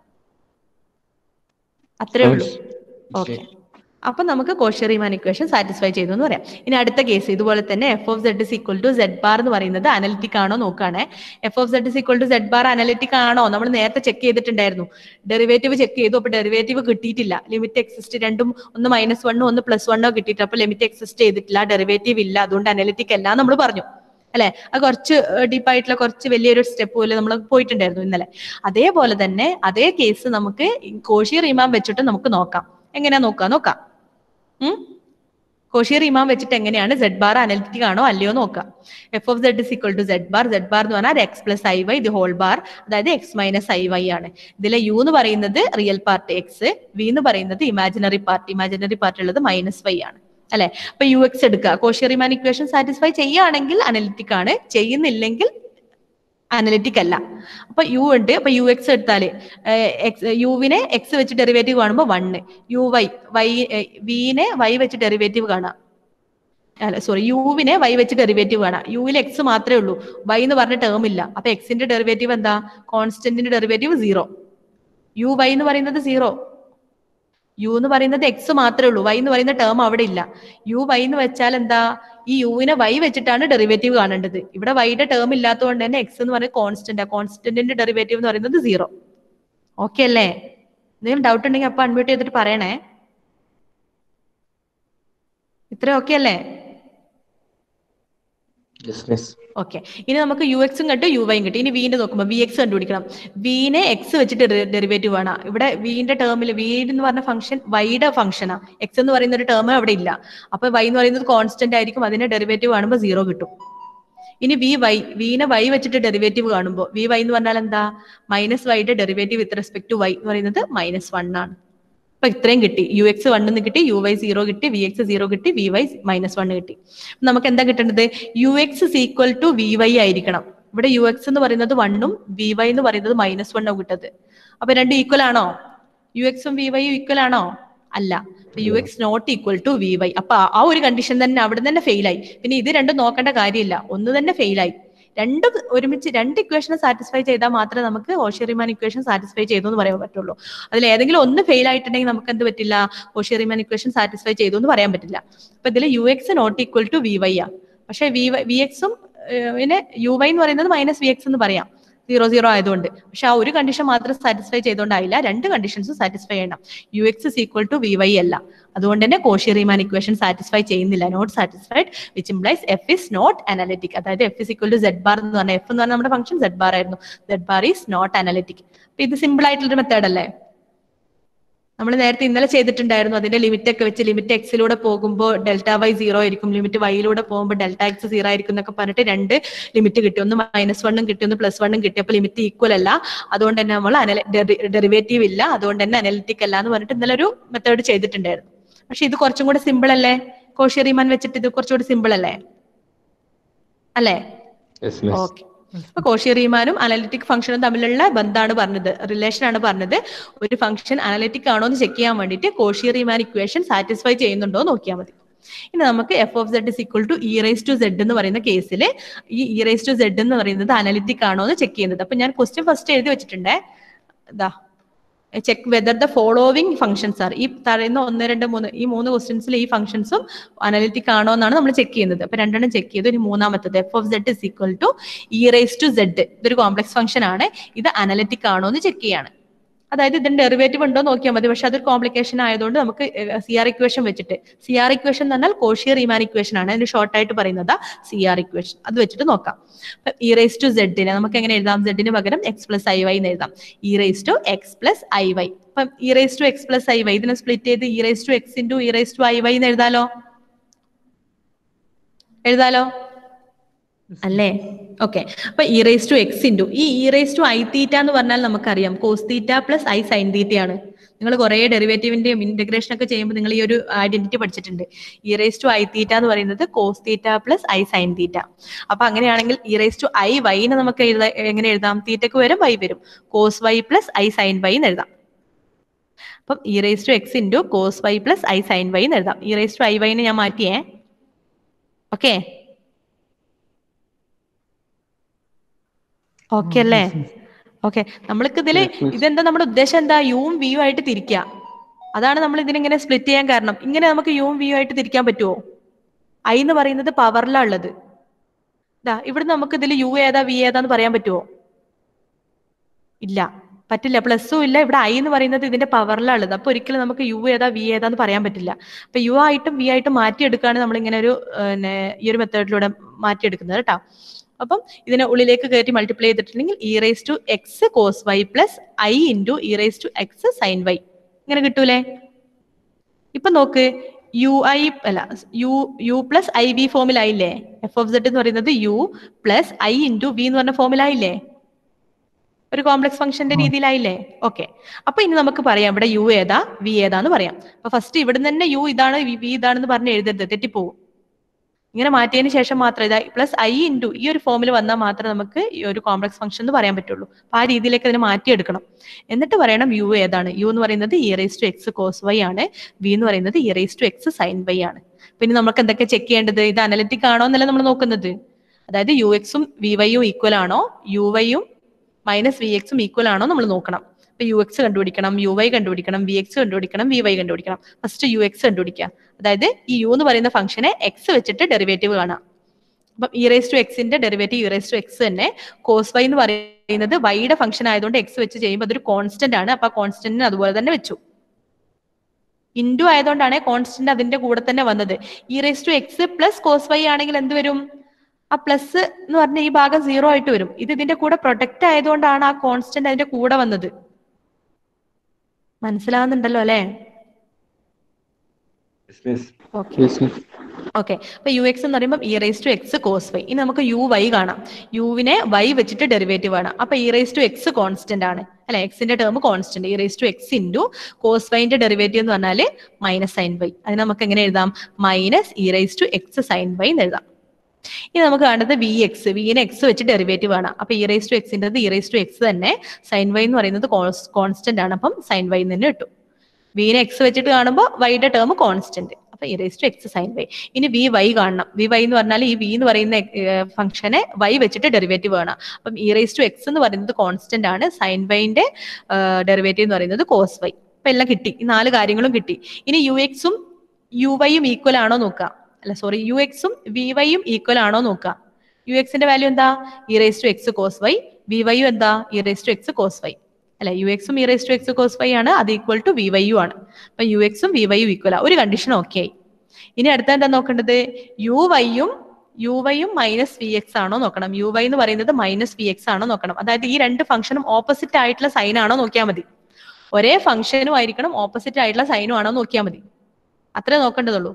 അത്രേ ഉള്ളൂ ഓക്കെ അപ്പൊ നമുക്ക് കോഷറിമാൻ ഇക്വേഷൻ സാറ്റിസ്ഫൈ ചെയ്തു എന്ന് പറയാം ഇനി അടുത്ത കേസ് ഇതുപോലെ തന്നെ f of Z is equal to z bar എന്ന് പറയുന്നത് അനലിറ്റിക് ആണോ നോക്കുകയാണെ f of Z is equal to z bar analytic ആണോ നമ്മൾ നേരത്തെ ചെക്ക് ചെയ്തിട്ടുണ്ടായിരുന്നു ഡെറിവേറ്റീവ് ചെക്ക് ചെയ്തു അപ്പൊ ഡെറിവേറ്റീവ് കിട്ടിയിട്ടില്ല ലിമിറ്റ് എക്സിസ്റ്റ് രണ്ടും ഒന്ന് മൈനസ് വണ്ണോ ഒന്ന് പ്ലസ് വണ്ണോ കിട്ടിയിട്ട് അപ്പൊ ലിമിറ്റ് എക്സിസ്റ്റ് ചെയ്തിട്ടില്ല ഡെറിവേറ്റീവ് ഇല്ല അതുകൊണ്ട് അനലിറ്റിക് അല്ല നമ്മൾ പറഞ്ഞു അല്ലെ അത് കുറച്ച് ഡീപ്പായിട്ടുള്ള കുറച്ച് വലിയൊരു സ്റ്റെപ്പ് പോലെ നമ്മൾ പോയിട്ടുണ്ടായിരുന്നു ഇന്നലെ അതേപോലെ തന്നെ അതേ കേസ് നമുക്ക് കോഷി റീമാൻ വെച്ചിട്ട് നമുക്ക് നോക്കാം എങ്ങനെയാ നോക്കാം നോക്കാം ഉം കോഷി റീമാൻ വെച്ചിട്ട് എങ്ങനെയാണ് സെഡ് ബാർ അനലിറ്റിക് ആണോ അല്ലയോ നോക്കാം f of Z is equal to z bar z bar എന്ന് പറഞ്ഞാൽ x plus i y the whole bar അതായത് എക്സ് മൈനസ് ഐ വൈ ആണ് ഇതിലെ യു എന്ന് പറയുന്നത് റിയൽ പാർട്ട് എക്സ് വി എന്ന് പറയുന്നത് ഇമാജിനറി പാർട്ട് ഇമാജിനറി പാർട്ട് ഉള്ളത് മൈനസ് വൈ ആണ് അല്ലെ അപ്പൊ യു എക്സ് എടുക്കുക കോഷി റീമാൻ ഇക്വേഷൻ സാറ്റിസ്ഫൈ ചെയ്യുകയാണെങ്കിൽ അനലിറ്റിക് ആണ് ചെയ്യുന്നില്ലെങ്കിൽ അനലിറ്റിക് അല്ല അപ്പൊ യു ഉണ്ട് അപ്പൊ യു എക്സ് എടുത്താല് എക്സ് യുവിനെ എക്സ് വെച്ച് ഡെറിവേറ്റീവ് കാണുമ്പോൾ വണ്ണ് യു വൈ വൈ വിനെ വൈ വെച്ച് ഡെറിവേറ്റീവ് കാണാം അല്ല സോറി യുവിനെ വൈ വെച്ച് ഡെറിവേറ്റീവ് കാണാം യുവിൽ എക്സ് മാത്രമേ ഉള്ളൂ വൈ എന്ന് പറഞ്ഞ ടേം ഇല്ല അപ്പൊ എക്സിന്റെ ഡെറിവേറ്റീവ് എന്താ കോൺസ്റ്റന്റിന്റെ ഡെറിവേറ്റീവ് സീറോ യു വൈ എന്ന് പറയുന്നത് സീറോ യു എന്ന് പറയുന്നത് എക്സ് മാത്രമേ ഉള്ളൂ വൈ എന്ന് പറയുന്ന ടേം അവിടെ ഇല്ല യു വൈ എന്ന് വെച്ചാൽ എന്താ ഈ യുവിനെ വൈ വെച്ചിട്ടാണ് ഡെറിവേറ്റീവ് കാണേണ്ടത് ഇവിടെ വൈയുടെ ടേം ഇല്ലാത്തതുകൊണ്ട് തന്നെ എക്സ് എന്ന് പറയുന്നത് കോൺസ്റ്റന്റ് ആ കോൺസ്റ്റന്റിന്റെ ഡെറിവേറ്റീവ് എന്ന് പറയുന്നത് സീറോ ഓക്കെ അല്ലേ എന്തെങ്കിലും ഡൗട്ട് ഉണ്ടെങ്കിൽ അപ്പൊ അൺമ്യൂട്ട് ചെയ്തിട്ട് പറയണേ ഇത്ര ഓക്കെ അല്ലേ യെസ് യെസ് ഓക്കെ ഇനി നമുക്ക് യു എക്സും കിട്ടും യു വൈയും കിട്ടും ഇനി വീണ്ടും നോക്കുമ്പോൾ വി എക്സ് കണ്ടുപിടിക്കണം വിനെ എക്സ് വെച്ചിട്ട് ഡെറിവേറ്റീവ് ആണ് ഇവിടെ വിന്റെ ടേമിൽ വി എന്ന് പറഞ്ഞ ഫംഗ്ഷൻ വൈയുടെ ഫംഗ്ഷനാ എക്സ് എന്ന് പറയുന്ന ഒരു ടേം അവിടെ ഇല്ല അപ്പൊ വൈ എന്ന് പറയുന്നത് കോൺസ്റ്റന്റ് ആയിരിക്കും അതിന്റെ ഡെറിവേറ്റീവ് കാണുമ്പോൾ സീറോ കിട്ടും ഇനി വി വൈ വിനെ വൈ വെച്ചിട്ട് ഡെറിവേറ്റീവ് കാണുമ്പോൾ വി വൈ എന്ന് പറഞ്ഞാൽ എന്താ മൈനസ് വൈയുടെ derivative with respect to y എന്ന് പറയുന്നത് മൈനസ് വൺ ആണ് അപ്പൊ ഇത്രയും കിട്ടി യു എക്സ് വണ്ണിന്ന് കിട്ടി യു വൈ സീറോ കിട്ടി വി എക്സ് സീറോ കിട്ടി വി വൈ മൈനസ് വൺ കിട്ടി നമുക്ക് എന്താ കിട്ടേണ്ടത് u x equal to V y ആയിരിക്കണം ഇവിടെ യു എക്സ് എന്ന് പറയുന്നത് വണ്ണും വി വൈ എന്ന് പറയുന്നത് മൈനസ് വണ്ണും കിട്ടത് അപ്പൊ രണ്ടും ഈക്വൽ ആണോ യു എക്സും വി വൈയും ഈക്വൽ ആണോ അല്ല u x not equal to V y അപ്പൊ ആ ഒരു കണ്ടീഷൻ തന്നെ അവിടെ തന്നെ ഫെയിൽ ആയി പിന്നെ ഇത് രണ്ടും നോക്കേണ്ട കാര്യമില്ല ഒന്ന് തന്നെ ഫെയിൽ ആയി രണ്ടും ഒരുമിച്ച് രണ്ട് ഇക്വേഷനെ സാറ്റിസ്ഫൈ ചെയ്താൽ മാത്രമേ നമുക്ക് ഓഷിയറിമാൻ ഇക്വേഷൻ സാറ്റിസ്ഫൈ ചെയ്തു എന്ന് പറയാൻ പറ്റുള്ളൂ അതിൽ ഏതെങ്കിലും ഒന്ന് ഫെയിൽ ആയിട്ടുണ്ടെങ്കിൽ നമുക്ക് എന്ത് പറ്റില്ല ഓഷിയറിമാൻ ഇക്വേഷൻ സാറ്റിസ്ഫൈ ചെയ്തു എന്ന് പറയാൻ പറ്റില്ല അപ്പൊ ഇതിൽ u x not equal to V y ആ പക്ഷെ വി വൈ വി എക്സും പിന്നെ യു വൈ എന്ന് പറയുന്നത് മൈനസ് വി എക്സ് എന്ന് പറയാം സീറോ സീറോ ആയതുകൊണ്ട് പക്ഷെ ആ ഒരു കണ്ടീഷൻ മാത്രം സാറ്റിസ്ഫൈ ചെയ്തുകൊണ്ടായില്ല രണ്ട് കണ്ടീഷൻസും സാറ്റിസ്ഫൈ ചെയ്യണം u X is equal to V y അല്ല അതുകൊണ്ട് തന്നെ കോഷി റീമാൻ ഇക്വേഷൻ സാറ്റിസ്ഫൈ ചെയ്യുന്നില്ല not satisfied which implies f is not analytic അതായത് f is equal to z bar എന്ന് പറഞ്ഞാൽ എഫ് എന്ന് പറഞ്ഞാൽ നമ്മുടെ ഫംഗ്ഷൻ സെഡ് ബാർ ആയിരുന്നു z bar is not analytic അപ്പൊ ഇത് സിമ്പിൾ ആയിട്ടുള്ളൊരു മെത്തേഡ് അല്ലേ നമ്മൾ നേരത്തെ ഇന്നലെ ചെയ്തിട്ടുണ്ടായിരുന്നു അതിന്റെ ലിമിറ്റ് ഒക്കെ വെച്ച് ലിമിറ്റ് എക്സിലൂടെ പോകുമ്പോൾ ഡെൽറ്റ വൈ സീറോ ആയിരിക്കും ലിമിറ്റ് വൈയിലൂടെ പോകുമ്പോൾ ഡെൽറ്റ എക്സ് സീറോ ആയിരിക്കും എന്നൊക്കെ പറഞ്ഞിട്ട് രണ്ട് ലിമിറ്റ് കിട്ടി ഒന്ന് മൈനസ് വണ്ണും കിട്ടി ഒന്ന് പ്ലസ് വണ്ണും കിട്ടി അപ്പൊ ലിമിറ്റ് ഈക്വൽ അല്ല അതുകൊണ്ട് തന്നെ നമ്മൾ ഡെറിവേറ്റീവ് ഇല്ല അതുകൊണ്ട് തന്നെ അനലിറ്റിക് അല്ല എന്ന് പറഞ്ഞിട്ട് ഇന്നലെ ഒരു മെത്തേഡ് ചെയ്തിട്ടുണ്ടായിരുന്നു പക്ഷെ ഇത് കുറച്ചും കൂടെ സിമ്പിൾ അല്ലേ കോഷ്യറിമാൻ വെച്ചിട്ട് ഇത് കുറച്ചുകൂടി സിമ്പിൾ അല്ലേ അല്ലേ യെസ് യെസ് ഓക്കെ അപ്പൊ കോഷി റീമാനും അനലിറ്റിക് ഫംഗ്ഷനും തമ്മിലുള്ള ബന്ധമാണ് പറഞ്ഞത് റിലേഷൻ ആണ് പറഞ്ഞത് ഒരു ഫംഗ്ഷൻ അനലിറ്റിക് ആണോ എന്ന് ചെക്ക് ചെയ്യാൻ വേണ്ടിയിട്ട് കോഷി റീമാൻ ഇക്വേഷൻ സാറ്റിസ്ഫൈ ചെയ്യുന്നുണ്ടോ എന്ന് നോക്കിയാൽ മതി ഇനി നമുക്ക് f of Z is equal to e raise to Z എന്ന് പറയുന്ന കേസിൽ ഈ ഇ റൈസ് ടു സെഡ് എന്ന് പറയുന്നത് അനലിറ്റിക് ആണോ എന്ന് ചെക്ക് ചെയ്യുന്നത് അപ്പൊ ഞാൻ ക്വസ്റ്റ്യൻ ഫസ്റ്റ് എഴുതി വെച്ചിട്ടുണ്ടേ ഇതാ check whether the following functions are ഈ പറയുന്ന ഒന്ന് രണ്ട് മൂന്ന് ഈ മൂന്ന് ക്വസ്റ്റ്യൻസിൽ ഈ ഫംഗ്ഷൻസും അനലിറ്റിക് ആണോ എന്നാണ് നമ്മൾ ചെക്ക് ചെയ്യുന്നത് അപ്പൊ രണ്ടെണ്ണം ചെക്ക് ചെയ്തു ഇനി മൂന്നാമത്തത് f of Z is equal to E raise to z ഇതൊരു കോംപ്ലക്സ് ഫംഗ്ഷൻ ആണ് ഇത് അനലിറ്റിക് ആണോ എന്ന് ചെക്ക് ചെയ്യാണ് അതായത് ഇതിന്റെ ഡെറിവേറ്റീവ് ഉണ്ടോ എന്ന് നോക്കിയാൽ മതി പക്ഷെ അതൊരു കോംപ്ലിക്കേഷൻ ആയതുകൊണ്ട് നമുക്ക് സി ആർ ഇക്വേഷൻ വെച്ചിട്ട് സി ആർ ഇക്വേഷൻ എന്ന് പറഞ്ഞാൽ കോഷിയ റീമാൻ ഇക്വേഷൻ ആണ് അതിന് ഷോർട്ട് ആയിട്ട് പറയുന്നത് സി ആർ ഇക്വേഷൻ അത് വെച്ചിട്ട് നോക്കാം ഇ റേസ് ടു സെഡിനെ നമുക്ക് എങ്ങനെ എഴുതാം സെഡിന് പകരം എക്സ് പ്ലസ് ഐ വൈ എന്ന് എഴുതാം e raise to x plus i y ഇപ്പം e raise to x plus i y ഇതിനെ സ്പ്ലിറ്റ് ചെയ്ത് e raise to X into e raise to i y എന്ന് എഴുതാലോ എഴുതാലോ അല്ലേ ഓക്കെ അപ്പൊ E raise to X into ഈ e raise to i theta എന്ന് പറഞ്ഞാൽ നമുക്കറിയാം cos theta plus I sine തീറ്റയാണ് നിങ്ങൾ കുറെ ഡെറിവേറ്റീവിന്റെയും ഇന്റഗ്രേഷൻ ഒക്കെ ചെയ്യുമ്പോൾ നിങ്ങൾ ഈ ഒരു ഐഡന്റിറ്റി പഠിച്ചിട്ടുണ്ട് e raise to i theta എന്ന് പറയുന്നത് cos theta plus I sine theta അപ്പൊ അങ്ങനെയാണെങ്കിൽ ഇ റേസ് ടു ഐ വൈനെ നമുക്ക് എഴുതാ എങ്ങനെ എഴുതാം തീറ്റക്ക് വരും വൈ വരും cos y plus I sine Y എന്ന് എഴുതാം അപ്പം e raise to X into cos y plus I sine Y എന്ന് എഴുതാം ഇ റേസ് ടു ഐ വൈനെ ഞാൻ മാറ്റിയേ ഓക്കെ ഓക്കെ അല്ലേ ഓക്കെ നമ്മൾക്ക് ഇതില് ഇതെന്താ നമ്മുടെ ഉദ്ദേശം എന്താ യുവും വിയും ആയിട്ട് തിരിക്കുക അതാണ് നമ്മൾ ഇതിനിങ്ങനെ സ്പ്ലിറ്റ് ചെയ്യാൻ കാരണം ഇങ്ങനെ നമുക്ക് യുവും വിയും ആയിട്ട് തിരിക്കാൻ പറ്റുമോ ഐ എന്ന് പറയുന്നത് പവറിലാ ഉള്ളത് ഇതാ ഇവിടെ നമുക്ക് ഇതിൽ യു ഏതാ വി ഏതാന്ന് പറയാൻ പറ്റുമോ ഇല്ല പറ്റില്ല പ്ലസ്സും ഇല്ല ഇവിടെ ഐ എന്ന് പറയുന്നത് ഇതിന്റെ പവറിലാണ് ഉള്ളത് അപ്പൊ ഒരിക്കലും നമുക്ക് യു ഏതാ വി ഏതാന്ന് പറയാൻ പറ്റില്ല അപ്പൊ യു ആയിട്ടും വി ആയിട്ടും മാറ്റിയെടുക്കാണ് നമ്മൾ ഇങ്ങനെ ഒരു പിന്നെ ഈ ഒരു മെത്തേഡിലൂടെ മാറ്റിയെടുക്കുന്നത് കേട്ടോ അപ്പം ഇതിനെ ഉള്ളിലേക്ക് കയറ്റി മൾട്ടിപ്ലൈ ചെയ്തിട്ടുണ്ടെങ്കിൽ e raise to X cos y plus I into e raise to X sine y ഇങ്ങനെ കിട്ടൂലേ ഇപ്പൊ നോക്ക് യു ഐ അല്ല u u plus i v ഫോമിലായില്ലേ എഫ് ഓഫ് സെഡ് എന്ന് പറയുന്നത് u plus I into v എന്ന് പറഞ്ഞ ഫോമിലായില്ലേ ഒരു കോംപ്ലക്സ് ഫംഗ്ഷന്റെ രീതിയിലായില്ലേ ഓക്കെ അപ്പൊ ഇനി നമുക്ക് പറയാം ഇവിടെ യു ഏതാ വി ഏതാന്ന് പറയാം അപ്പൊ ഫസ്റ്റ് ഇവിടുന്ന് തന്നെ യു ഇതാണ് വി ഇതാണെന്ന് പറഞ്ഞ് എഴുതരുത് തെറ്റിപ്പോവും ഇങ്ങനെ മാറ്റിയതിന് ശേഷം മാത്രം ഇതാ പ്ലസ് ഐ ഇൻറ്റു ഈ ഒരു ഫോമിൽ വന്നാൽ മാത്രമേ നമുക്ക് ഈ ഒരു കോംപ്ലക്സ് ഫംഗ്ഷൻ എന്ന് പറയാൻ പറ്റുള്ളൂ അപ്പൊ ആ രീതിയിലേക്ക് അതിനെ മാറ്റിയെടുക്കണം എന്നിട്ട് പറയണം യു ഏതാണ് യു എന്ന് പറയുന്നത് e raise to X cos Y ആണ് വി എന്ന് പറയുന്നത് e raise to X sine Y ആണ് പിന്നെ നമുക്ക് എന്തൊക്കെ ചെക്ക് ചെയ്യേണ്ടത് ഇത് അനലിറ്റിക് ആണോ എന്നല്ല നമ്മൾ നോക്കുന്നത് അതായത് യു എക്സും വി വൈയും ഈക്വൽ ആണോ യു വൈയും മൈനസ് വി എക്സും ഈക്വൽ ആണോ നമ്മൾ നോക്കണം ഇപ്പൊ യു എക്സ് കണ്ടുപിടിക്കണം യു വൈ കണ്ടുപിടിക്കണം വി എക്സ് കണ്ടുപിടിക്കണം വി വൈ കണ്ടുപിടിക്കണം ഫസ്റ്റ് യു എക്സ് കണ്ടുപിടിക്കുക അതായത് ഈ യു എന്ന് പറയുന്ന ഫംഗ്ഷനെ എക്സ് വെച്ചിട്ട് ഡെറിവേറ്റീവ് കാണാം അപ്പം ഇ റേസ് ടു എക്സിന്റെ derivative e raise to X തന്നെ കോസ് വൈ എന്ന് പറയുന്നത് വൈയുടെ ഫംഗ്ഷൻ ആയതുകൊണ്ട് എക്സ് വെച്ച് ചെയ്യുമ്പോൾ അതൊരു കോൺസ്റ്റന്റ് ആണ് അപ്പൊ ആ കോൺസ്റ്റന്റിന് അതുപോലെ തന്നെ വെച്ചു ഇൻഡു ആയതുകൊണ്ടാണ് കോൺസ്റ്റന്റ് അതിന്റെ കൂടെ തന്നെ വന്നത് e raise to x plus cos y ആണെങ്കിൽ എന്ത് വരും ആ പ്ലസ് എന്ന് പറഞ്ഞ ഈ ഭാഗം സീറോ ആയിട്ട് വരും ഇത് ഇതിന്റെ കൂടെ പ്രൊട്ടക്ട് ആയതുകൊണ്ടാണ് ആ കോൺസ്റ്റന്റ് അതിന്റെ കൂടെ വന്നത് മനസ്സിലാവുന്നുണ്ടല്ലോ അല്ലെ ഓക്കെ ഓക്കെ അപ്പൊ യു എക്സ് എന്ന് പറയുമ്പോൾ e raise to X cos y ഇനി നമുക്ക് യു വൈ കാണാം യുവിനെ വൈ വെച്ചിട്ട് ഡെറിവേറ്റീവ് ആണ് അപ്പൊ E raise to X constant ആണ് അല്ലെ എക്സിന്റെ term constant E raise to X into cos വൈന്റെ ഡെറിവേറ്റീവ് എന്ന് പറഞ്ഞാൽ മൈനസ് സൈൻ വൈ അത് നമുക്ക് എങ്ങനെ എഴുതാം minus E raise to X sine Y എന്ന് എഴുതാം ഇനി നമുക്ക് കാണുന്നത് വി എക്സ് വിനെ എക്സ് വെച്ച് ഡെറിവേറ്റീവ് ആണ് അപ്പൊ ഇ റേസ് ടു എക്സിന്റെ ഇ റേസ് ടു എക്സ് തന്നെ സൈൻ വൈ എന്ന് പറയുന്നത് കോൺസ്റ്റന്റ് ആണ് അപ്പം സൈൻ വൈ തന്നെ കിട്ടും വിനെ എക്സ് വെച്ചിട്ട് കാണുമ്പോൾ വൈയുടെ ടേം കോൺസ്റ്റന്റ് അപ്പൊ E raise to X sine Y ഇനി വി വൈ കാണണം വി വൈ എന്ന് പറഞ്ഞാൽ ഈ വി എന്ന് പറയുന്ന ഫംഗ്ഷനെ വൈ വെച്ചിട്ട് ഡെറിവേറ്റീവ് കാണാം അപ്പം ഇ റേസ് ടു എക്സ് എന്ന് പറയുന്നത് കോൺസ്റ്റന്റ് ആണ് സൈൻ വൈന്റെ ഡെറിവേറ്റീവ് എന്ന് പറയുന്നത് കോസ് വൈ അപ്പൊ എല്ലാം കിട്ടി ഈ നാല് കാര്യങ്ങളും കിട്ടി ഇനി യു എക്സും യു വൈയും ഈക്വൽ ആണോ നോക്കാം അല്ല സോറി യു എക്സും വി വൈയും ഈക്വൽ ആണോ നോക്കാം യു എക്സിന്റെ വാല്യൂ എന്താ E raise to X cos Y V വൈയും എന്താ E raise to X cos Y അല്ലെ യു എക്സും E raise to X cos Y ആണ് അത് ഈക്വൽ ടു വി വൈയും ആണ് അപ്പൊ യു എക്സും വി വൈയും ഈക്വൽ ആ ഒരു കണ്ടീഷൻ ഓക്കെ ആയി ഇനി അടുത്ത എന്താ നോക്കേണ്ടത് യു വൈയും യു വൈയും മൈനസ് വി എക്സ് ആണോ നോക്കണം യു വൈ എന്ന് പറയുന്നത് മൈനസ് വി എക്സ് ആണോ നോക്കണം അതായത് ഈ രണ്ട് ഫംഗ്ഷനും ഓപ്പോസിറ്റ് ആയിട്ടുള്ള സൈൻ ആണോ നോക്കിയാൽ മതി ഒരേ ഫംഗ്ഷനും ആയിരിക്കണം ഓപ്പോസിറ്റ് ആയിട്ടുള്ള സൈനും ആണോ നോക്കിയാൽ മതി അത്രേ നോക്കേണ്ടതുള്ളൂ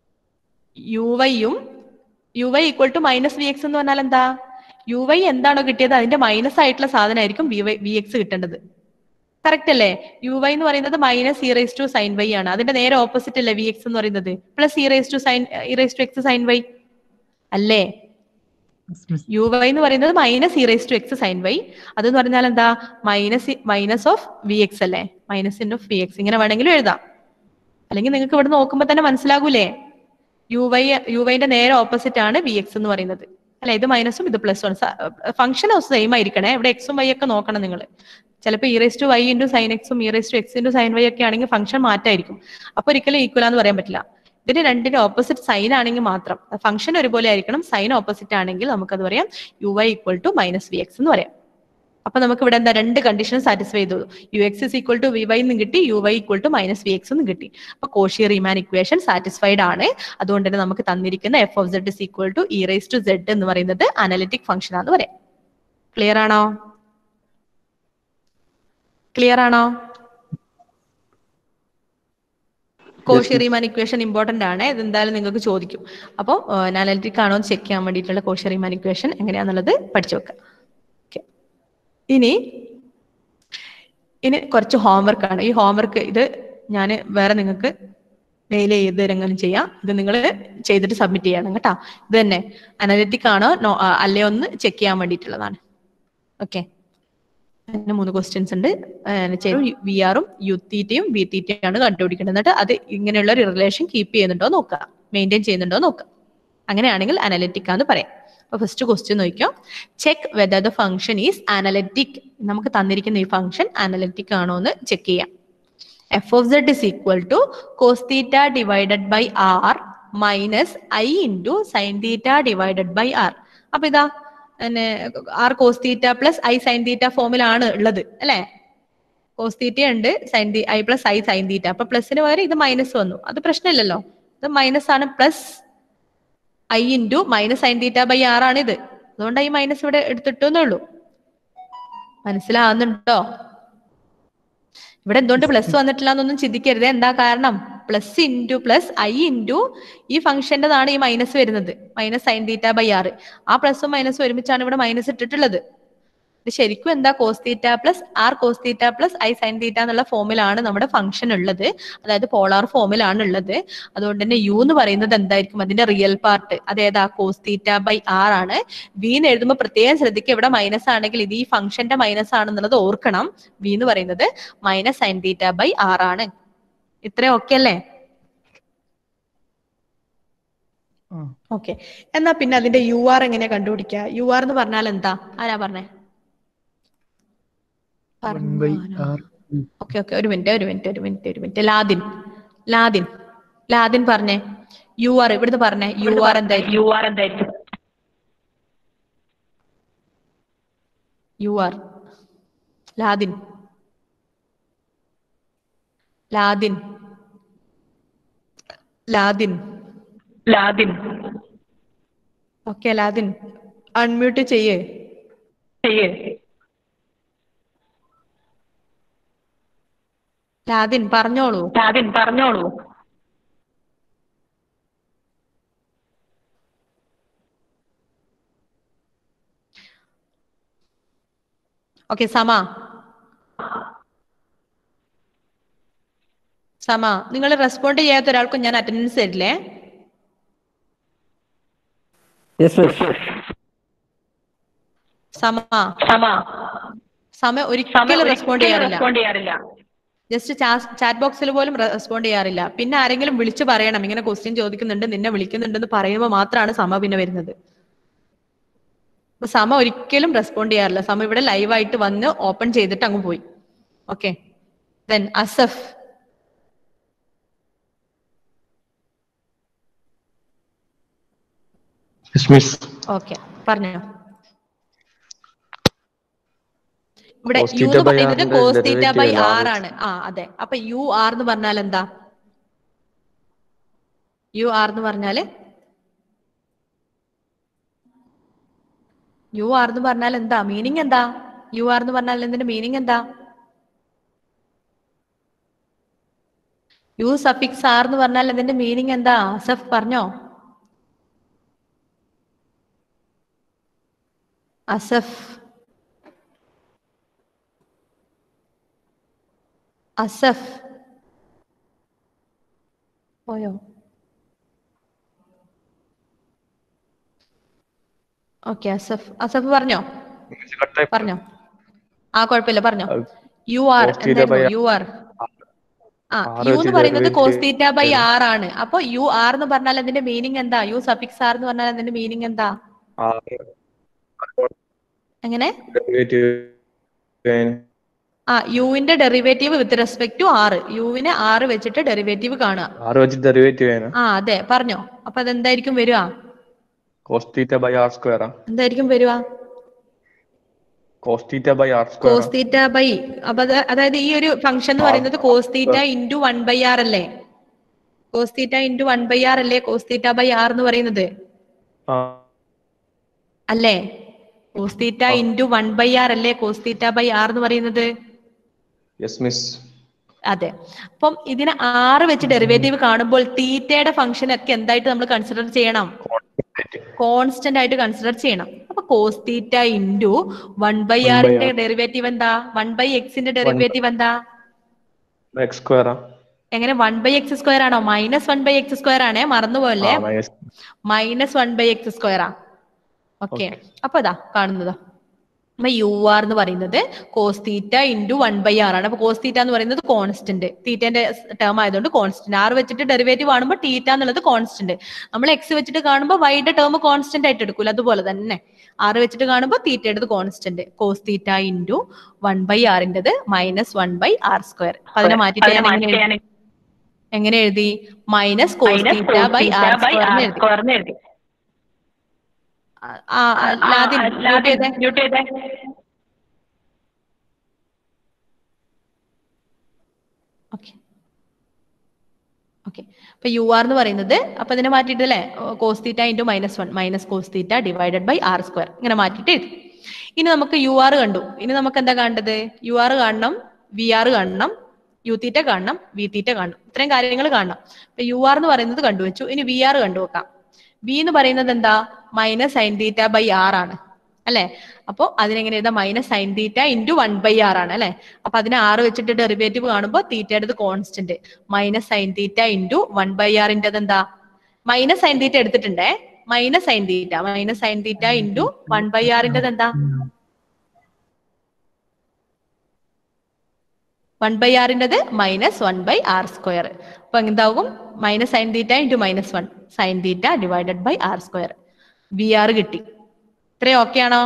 യു വൈയും U Y equal to minus V X എന്ന് പറഞ്ഞാൽ എന്താ യു വൈ എന്താണോ കിട്ടിയത് അതിന്റെ മൈനസ് ആയിട്ടുള്ള സാധനമായിരിക്കും വി വൈ വി എക്സ് കിട്ടേണ്ടത് കറക്റ്റ് അല്ലേ യു വൈ എന്ന് പറയുന്നത് minus E raise to sine Y ആണ് അതിന്റെ നേരെ ഓപ്പോസിറ്റ് അല്ലേ വി എക്സ് എന്ന് പറയുന്നത് plus E raise to sine E raise to X sine Y അല്ലേ യു വൈ എന്ന് പറയുന്നത് minus E raise to X sine Y അതെന്ന് പറഞ്ഞാൽ എന്താ minus minus of V X അല്ലേ minus in of V X ഇങ്ങനെ വേണമെങ്കിലും എഴുതാം അല്ലെങ്കിൽ നിങ്ങൾക്ക് ഇവിടെ നോക്കുമ്പോൾ തന്നെ മനസ്സിലാകൂലേ യു വൈ യു വൈന്റെ നേരെ ഓപ്പോസിറ്റ് ആണ് വി എക്സ് എന്ന് പറയുന്നത് അല്ലെ ഇത് മൈനസും ഇത് പ്ലസ് വൺ ഫംഗ്ഷൻ സെയിം ആയിരിക്കണേ ഇവിടെ എക്സും വൈ ഒക്കെ നോക്കണം നിങ്ങൾ ചിലപ്പോൾ E raise to Y into sine എക്സും E raise to X into sine Y ഒക്കെ ആണെങ്കിൽ ഫംഗ്ഷൻ മാറ്റായിരിക്കും അപ്പൊ ഒരിക്കലും ഈക്വൽ ആന്ന് പറയാൻ പറ്റില്ല ഇതിന് രണ്ടിന്റെ ഓപ്പോസിറ്റ് സൈൻ ആണെങ്കിൽ മാത്രം ഫംഗ്ഷൻ ഒരുപോലെ ആയിരിക്കണം സൈൻ ഓപ്പോസിറ്റ് ആണെങ്കിൽ നമുക്കത് പറയാം U Y equal to minus V X എന്ന് പറയാം അപ്പൊ നമുക്ക് ഇവിടെ എന്താ രണ്ട് കണ്ടീഷൻ സാറ്റിസ്ഫൈ ചെയ്തു U X is equal to V Y എന്നും കിട്ടി U Y equal to minus V X എന്നും കിട്ടി അപ്പൊ കോഷി റീമാൻ ഇക്വേഷൻ സാറ്റിസ്ഫൈഡ് ആണ് അതുകൊണ്ട് തന്നെ നമുക്ക് തന്നിരിക്കുന്ന F of Z is equal to E raise to Z എന്ന് പറയുന്നത് അനലിറ്റിക് ഫംഗ്ഷൻ ആണെന്ന് പറയാം ക്ലിയർ ആണോ ക്ലിയർ ആണോ കോഷി റീമാൻ ഇക്വേഷൻ ഇമ്പോർട്ടന്റ് ആണ് ഇത് എന്തായാലും നിങ്ങൾക്ക് ചോദിക്കും അപ്പോൾ അനാലിറ്റിക് ആണോ എന്ന് ചെക്ക് ചെയ്യാൻ വേണ്ടിയിട്ടുള്ള കോഷി റീമാൻ ഇക്വേഷൻ എങ്ങനെയാണെന്നുള്ളത് പഠിച്ചു വെക്കാം ഓക്കെ ഇനി ഇനി കുറച്ച് ഹോംവർക്ക് ആണ് ഈ ഹോംവർക്ക് ഇത് ഞാൻ വേറെ നിങ്ങൾക്ക് മെയിൽ ചെയ്ത് തരെങ്കിലും ചെയ്യാം ഇത് നിങ്ങൾ ചെയ്തിട്ട് സബ്മിറ്റ് ചെയ്യണം കേട്ടോ ഇത് തന്നെ അനലിറ്റിക് ആണോ നോ അല്ലയോ ഒന്ന് ചെക്ക് ചെയ്യാൻ വേണ്ടിയിട്ടുള്ളതാണ് ഓക്കെ അതിന് മൂന്ന് ക്വസ്റ്റ്യൻസ് ഉണ്ട് വി ആറും യു തീറ്റയും വി തീറ്റയും ആണ് കണ്ടുപിടിക്കേണ്ടത് എന്നിട്ട് അത് ഇങ്ങനെയുള്ള ഒരു റിലേഷൻ കീപ്പ് ചെയ്യുന്നുണ്ടോ നോക്കുക മെയിൻറ്റെയിൻ ചെയ്യുന്നുണ്ടോ നോക്കുക അങ്ങനെയാണെങ്കിൽ അനലിറ്റിക് ആന്ന് പറയാം അപ്പൊ ഫസ്റ്റ് ക്വസ്റ്റ്യൻ നോക്കിയോ check whether the function is analytic നമുക്ക് തന്നിരിക്കുന്ന ഈ ഫംഗ്ഷൻ അനലറ്റിക് ആണോ എന്ന് ചെക്ക് ചെയ്യാം F of Z is equal to cos theta divided by R minus I into sine theta divided by R അപ്പൊ ഇതാ പിന്നെ R cos theta plus I sine theta ഫോമിലാണ് ഉള്ളത് അല്ലെ കോസ് തീറ്റ ഉണ്ട് sine theta I plus I sine theta അപ്പൊ പ്ലസിന് പകരം ഇത് മൈനസ് വന്നു അത് പ്രശ്നമില്ലല്ലോ ഇത് മൈനസ് ആണ് plus I into minus sine theta by R ആണ് ഇത് അതുകൊണ്ട് ഈ മൈനസ് ഇവിടെ എടുത്തിട്ടേ ഉള്ളൂ മനസ്സിലാവുന്നുണ്ടോ ഇവിടെ എന്തുകൊണ്ട് പ്ലസ് വന്നിട്ടില്ല എന്നൊന്നും ചിന്തിക്കരുത് എന്താ കാരണം plus into plus I into ഈ ഫംഗ്ഷൻ്റെതാണ് ഈ മൈനസ് വരുന്നത് മൈനസ് സൈൻ തീറ്റ ബൈ ആറ് ആ പ്ലസും മൈനസും ഒരുമിച്ചാണ് ഇവിടെ മൈനസ് ഇട്ടിട്ടുള്ളത് ഇത് ശരിക്കും എന്താ cos theta plus R cos theta plus I sine theta എന്നുള്ള ഫോമിലാണ് നമ്മുടെ ഫംഗ്ഷൻ ഉള്ളത് അതായത് പോളാർ ഫോമിലാണ് ഉള്ളത് അതുകൊണ്ട് തന്നെ യു എന്ന് പറയുന്നത് എന്തായിരിക്കും അതിന്റെ റിയൽ പാർട്ട് അതേതാ കോസ് തീറ്റ ബൈ ആർ ആണ് വി എന്ന് എഴുതുമ്പോൾ പ്രത്യേകം ശ്രദ്ധിക്കുക ഇവിടെ മൈനസ് ആണെങ്കിൽ ഇത് ഈ ഫംഗ്ഷന്റെ മൈനസ് ആണെന്നുള്ളത് ഓർക്കണം വി എന്ന് പറയുന്നത് minus sine theta by R ആണ് ഇത്രയും ഓക്കെ അല്ലേ ഓക്കെ എന്നാ പിന്നെ അതിന്റെ യു ആർ എങ്ങനെയാ കണ്ടുപിടിക്കുക യു ആർ എന്ന് പറഞ്ഞാൽ എന്താ ആരാ പറഞ്ഞേ ഓക്കെ ഓക്കെ ഒരു മിനിറ്റ് ഒരു മിനിറ്റ് ഒരു മിനിറ്റ് ഒരു മിനിറ്റ് ലാദിൻ ലാദിൻ ലാദിൻ പറഞ്ഞേ യു ആർ ഇവിടുന്ന് പറഞ്ഞേ യു ആർ എന്തായിരിക്കും യു ആർ എന്തായിരിക്കും U R Ladin Ladin Ladin Ladin okay Ladin unmute ചെയ്യേ ചെയ്യേ ലാദിൻ പറഞ്ഞോളൂ ലാദിൻ പറഞ്ഞോളൂ ഓക്കെ സമ സമ നിങ്ങൾ റെസ്പോണ്ട് ചെയ്യാത്ത ഒരാൾക്കും ഞാൻ അറ്റൻഡൻസ് തരില്ലേ സമ സമ സമ ഒരിക്കലും റെസ്പോണ്ട് ചെയ്യാറില്ല ജസ്റ്റ് ചാറ്റ് ബോക്സിൽ പോലും റെസ്പോണ്ട് ചെയ്യാറില്ല പിന്നെ ആരെങ്കിലും വിളിച്ചു പറയണം ഇങ്ങനെ ക്വസ്റ്റ്യൻ ചോദിക്കുന്നുണ്ട് നിന്നെ വിളിക്കുന്നുണ്ടെന്ന് പറയുമ്പോൾ മാത്രമാണ് സമ പിന്നെ വരുന്നത് അപ്പൊ സമ ഒരിക്കലും റെസ്പോണ്ട് ചെയ്യാറില്ല സമ ഇവിടെ ലൈവായിട്ട് വന്ന് ഓപ്പൺ ചെയ്തിട്ട് അങ്ങ് പോയി okay then Asaf yes miss okay പറഞ്ഞോ ഇവിടെ Cos യു theta എന്ന് by പറയുന്നത് R ന്റെ കോസ് തീറ്റ derivative ബൈ അല്ല ആർ R. ആണ് ആ അതെ അപ്പൊ യു ആർ എന്ന് പറഞ്ഞാൽ എന്താ യു ആർ എന്ന് പറഞ്ഞാല് യു ആർ എന്ന് പറഞ്ഞാൽ എന്താ മീനിങ് എന്താ യു ആർ എന്ന് പറഞ്ഞാൽ എന്തിന്റെ മീനിങ് എന്താ യു സഫിക്സ് ആർ എന്ന് പറഞ്ഞാൽ അതിന്റെ മീനിങ് എന്താ അസഫ് പറഞ്ഞോ അസഫ് അസഫ് പോയോ ഓക്കെ അസഫ് അസഫ് പറഞ്ഞോ കട്ടായി പറഞ്ഞോ ആ കുഴപ്പമില്ല പറഞ്ഞോ അത് U R cos theta by എന്തായിരുന്നു യു ആർ ആ R യു എന്ന് വെച്ച് പറയുന്നത് derivative കോസ് തീറ്റ ബൈ ചെയ്യണം. ആർ ആണ് അപ്പൊ യു ആർ എന്ന് പറഞ്ഞാൽ അതിന്റെ മീനിങ് എന്താ യു സഫിക്സ് ആർ എന്ന് പറഞ്ഞാൽ അതിന്റെ മീനിങ് എന്താ എങ്ങനെ ഡെറിവേറ്റീവ് ആ യുവിന്റെ derivative with respect to R യുവിനെ ആറ് വെച്ചിട്ട് ഡെറിവേറ്റീവ് കാണുക ആറ് വെച്ച് ഡെറിവേറ്റീവ് ആണ് ആ അതെ പറഞ്ഞോ അപ്പൊ അതെന്തായിരിക്കും വരിക cos theta by R square എന്തായിരിക്കും വരിക cos theta by R square cos theta by അപ്പൊ അത് അതായത് ഈ ഒരു ഫംഗ്ഷൻ എന്ന് പറയുന്നത് cos theta into one by R അല്ലേ cos theta into one by R അല്ലേ കോസ് തീറ്റ ബൈ ആർ എന്ന് പറയുന്നത് അല്ലേ cos theta into one by R അല്ലേ കോസ് തീറ്റ ബൈ ആർ എന്ന് പറയുന്നത് യെസ് മിസ് അതെ അപ്പം ഇതിനെ ആറ് വെച്ച് ഡെറിവേറ്റീവ് കാണുമ്പോൾ തീറ്റയുടെ ഫംഗ്ഷൻ ഒക്കെ എന്തായിട്ട് നമ്മൾ കൺസിഡർ ചെയ്യണം കോൺസ്റ്റന്റ് ആയിട്ട് കൺസിഡർ ചെയ്യണം അപ്പൊ cos theta into one by by ആറിന്റെ R. ഡെറിവേറ്റീവ് എന്താ വൺ ബൈ എക്സിന്റെ ഡെറിവേറ്റീവ് എന്താ എക്സ് സ്ക്വയർ എങ്ങനെ വൺ ബൈ എക്സ് സ്ക്വയർ ആണോ minus one by X square ആണേ മറന്നുപോലെ minus one by X square ആ ഓക്കെ Okay. അപ്പൊ ഇതാ കാണുന്നത് അപ്പൊ യു ആർ എന്ന് പറയുന്നത് cos theta into one by R ആണ് അപ്പൊ കോസ് തീറ്റ എന്ന് പറയുന്നത് കോൺസ്റ്റന്റ് തീറ്റന്റെ ടേം ആയതുകൊണ്ട് കോൺസ്റ്റന്റ് ആർ വെച്ചിട്ട് ഡെറിവേറ്റീവ് കാണുമ്പോൾ തീറ്റ എന്നുള്ളത് കോൺസ്റ്റന്റ് നമ്മൾ എക്സ് വെച്ചിട്ട് കാണുമ്പോൾ വൈയുടെ ടേം കോൺസ്റ്റന്റ് ആയിട്ട് എടുക്കൂല അതുപോലെ തന്നെ ആർ വെച്ചിട്ട് കാണുമ്പോൾ തീറ്റയുടേത് constant cos theta into one by ആറിൻ്റെത് minus one by R square അപ്പൊ അതിനെ മാറ്റിയിട്ട് ഞാൻ എങ്ങനെ എഴുതി? എങ്ങനെ എഴുതി minus cos theta by R square എഴുതി ആ ആ, ലാദിൻ മ്യൂട്ട് ചെയ്തേ ഓക്കെ ഓക്കെ അപ്പൊ യു ആർ എന്ന് പറയുന്നത് അപ്പൊ ഇതിനെ മാറ്റിയിട്ട് അല്ലേ cos theta into minus one minus cos theta divided by R square ഇങ്ങനെ മാറ്റിയിട്ട് എഴുതി ഇനി നമുക്ക് യു ആർ കണ്ടു ഇനി നമുക്ക് എന്താ കാണേണ്ടത് യു ആർ കാണണം വി ആർ കാണണം യു തീറ്റ കാണണം വി തീറ്റ കാണണം ഇത്രയും കാര്യങ്ങൾ കാണണം അപ്പൊ യു ആർ എന്ന് പറയുന്നത് കണ്ടുവച്ചു ഇനി വി ആർ കണ്ടുവെക്കാം വി എന്ന് പറയുന്നത് എന്താ minus sine theta by R ആണ് അല്ലെ അപ്പൊ അതിനെങ്ങനെ എഴുതാം minus sine theta into one by R ആണ് അല്ലെ അപ്പൊ അതിനെ ആറ് വെച്ചിട്ട് ഡെറിവേറ്റീവ് കാണുമ്പോൾ തീറ്റയുടെ constant minus sine theta into one by ആറിന്റെ എന്താ മൈനസ് സൈൻ തീറ്റ എടുത്തിട്ടുണ്ടേ minus sine theta minus sine theta into one by ആറിന്റെ എന്താ വൺ ബൈ ആറിൻ്റെത് minus one by R square അപ്പൊ എന്താകും minus sine theta into minus one sign theta divided by R square V R കിട്ടി ഇത്രയും okay ആണോ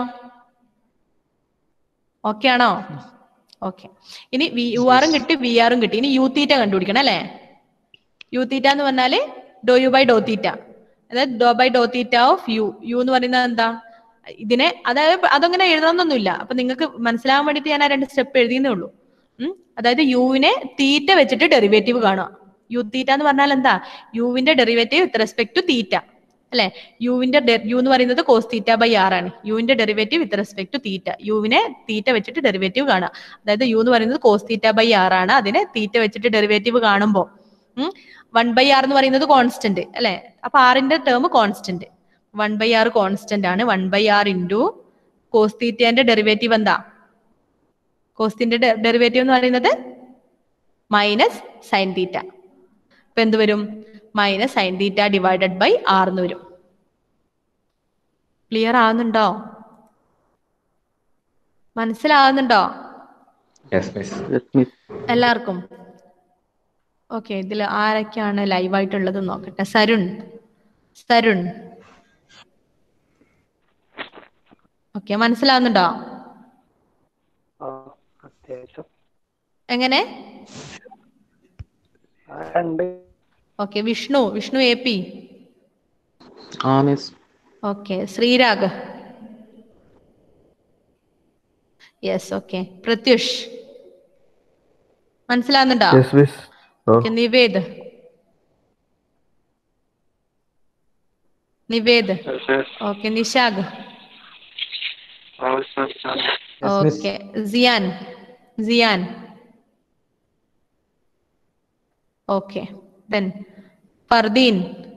okay ആണോ okay ഇനി വി യു ആറും കിട്ടി വി ആറും കിട്ടി ഇനി യു തീറ്റ കണ്ടുപിടിക്കണം അല്ലേ യു തീറ്റ എന്ന് പറഞ്ഞാല് ഡോ യു ബൈ ഡോ തീറ്റ അതായത് doe by doe theta of U U എന്ന് പറയുന്നത് എന്താ ഇതിനെ അതായത് അതങ്ങനെ എഴുതണമെന്നൊന്നുമില്ല അപ്പൊ നിങ്ങൾക്ക് മനസ്സിലാവാൻ വേണ്ടിയിട്ട് ഞാൻ ആ രണ്ട് സ്റ്റെപ്പ് എഴുതിയെന്നേ ഉള്ളൂ ഉം. അതായത് യുവിനെ തീറ്റ വെച്ചിട്ട് ഡെറിവേറ്റീവ് കാണുക യു തീറ്റ എന്ന് പറഞ്ഞാൽ എന്താ യുവിന്റെ derivative with respect to theta അല്ലെ യുവിന്റെ യു എന്ന് പറയുന്നത് കോസ് തീറ്റ ബൈ ആർ ആണ് യുവിന്റെ derivative with respect to theta യുവിനെ തീറ്റ വെച്ചിട്ട് ഡെറിവേറ്റീവ് കാണുക അതായത് യു എന്ന് പറയുന്നത് കോസ് തീറ്റ ബൈ ആർ ആണ് അതിനെ തീറ്റ വെച്ചിട്ട് ഡെറിവേറ്റീവ് കാണുമ്പോൾ വൺ ബൈ ആർ എന്ന് പറയുന്നത് കോൺസ്റ്റന്റ് അല്ലെ അപ്പൊ ആറിന്റെ term constant one by R constant ആണ് one by R into cos തീറ്റന്റെ ഡെറിവേറ്റീവ് എന്താ കോസ്റ്റിന്റെ ഡെറിവേറ്റീവ് എന്ന് പറയുന്നത് മൈനസ് സൈൻ തീറ്റ ഇപ്പൊ എന്ത് വരും minus sine theta divided by R എന്ന് വരും ക്ലിയർ ആവുന്നുണ്ടോ മനസ്സിലാവുന്നുണ്ടോ യെസ് മിസ് Yes, miss. എല്ലാവർക്കും ഓക്കെ ഇതിൽ ആരൊക്കെയാണ് ലൈവായിട്ടുള്ളത് നോക്കട്ടെ സരുൺ സരുൺ ഓക്കെ മനസ്സിലാവുന്നുണ്ടോ ആ, അത്യാവശ്യം എങ്ങനെ ആ, രണ്ട് okay Vishnu Vishnu A P ആ miss okay Sreerag yes okay Pratyush മനസ്സിലാവുന്നുണ്ടോ Yes, miss. Oh. Okay Nived Nived okay Nishag okay Siyan Siyan okay then Fardeen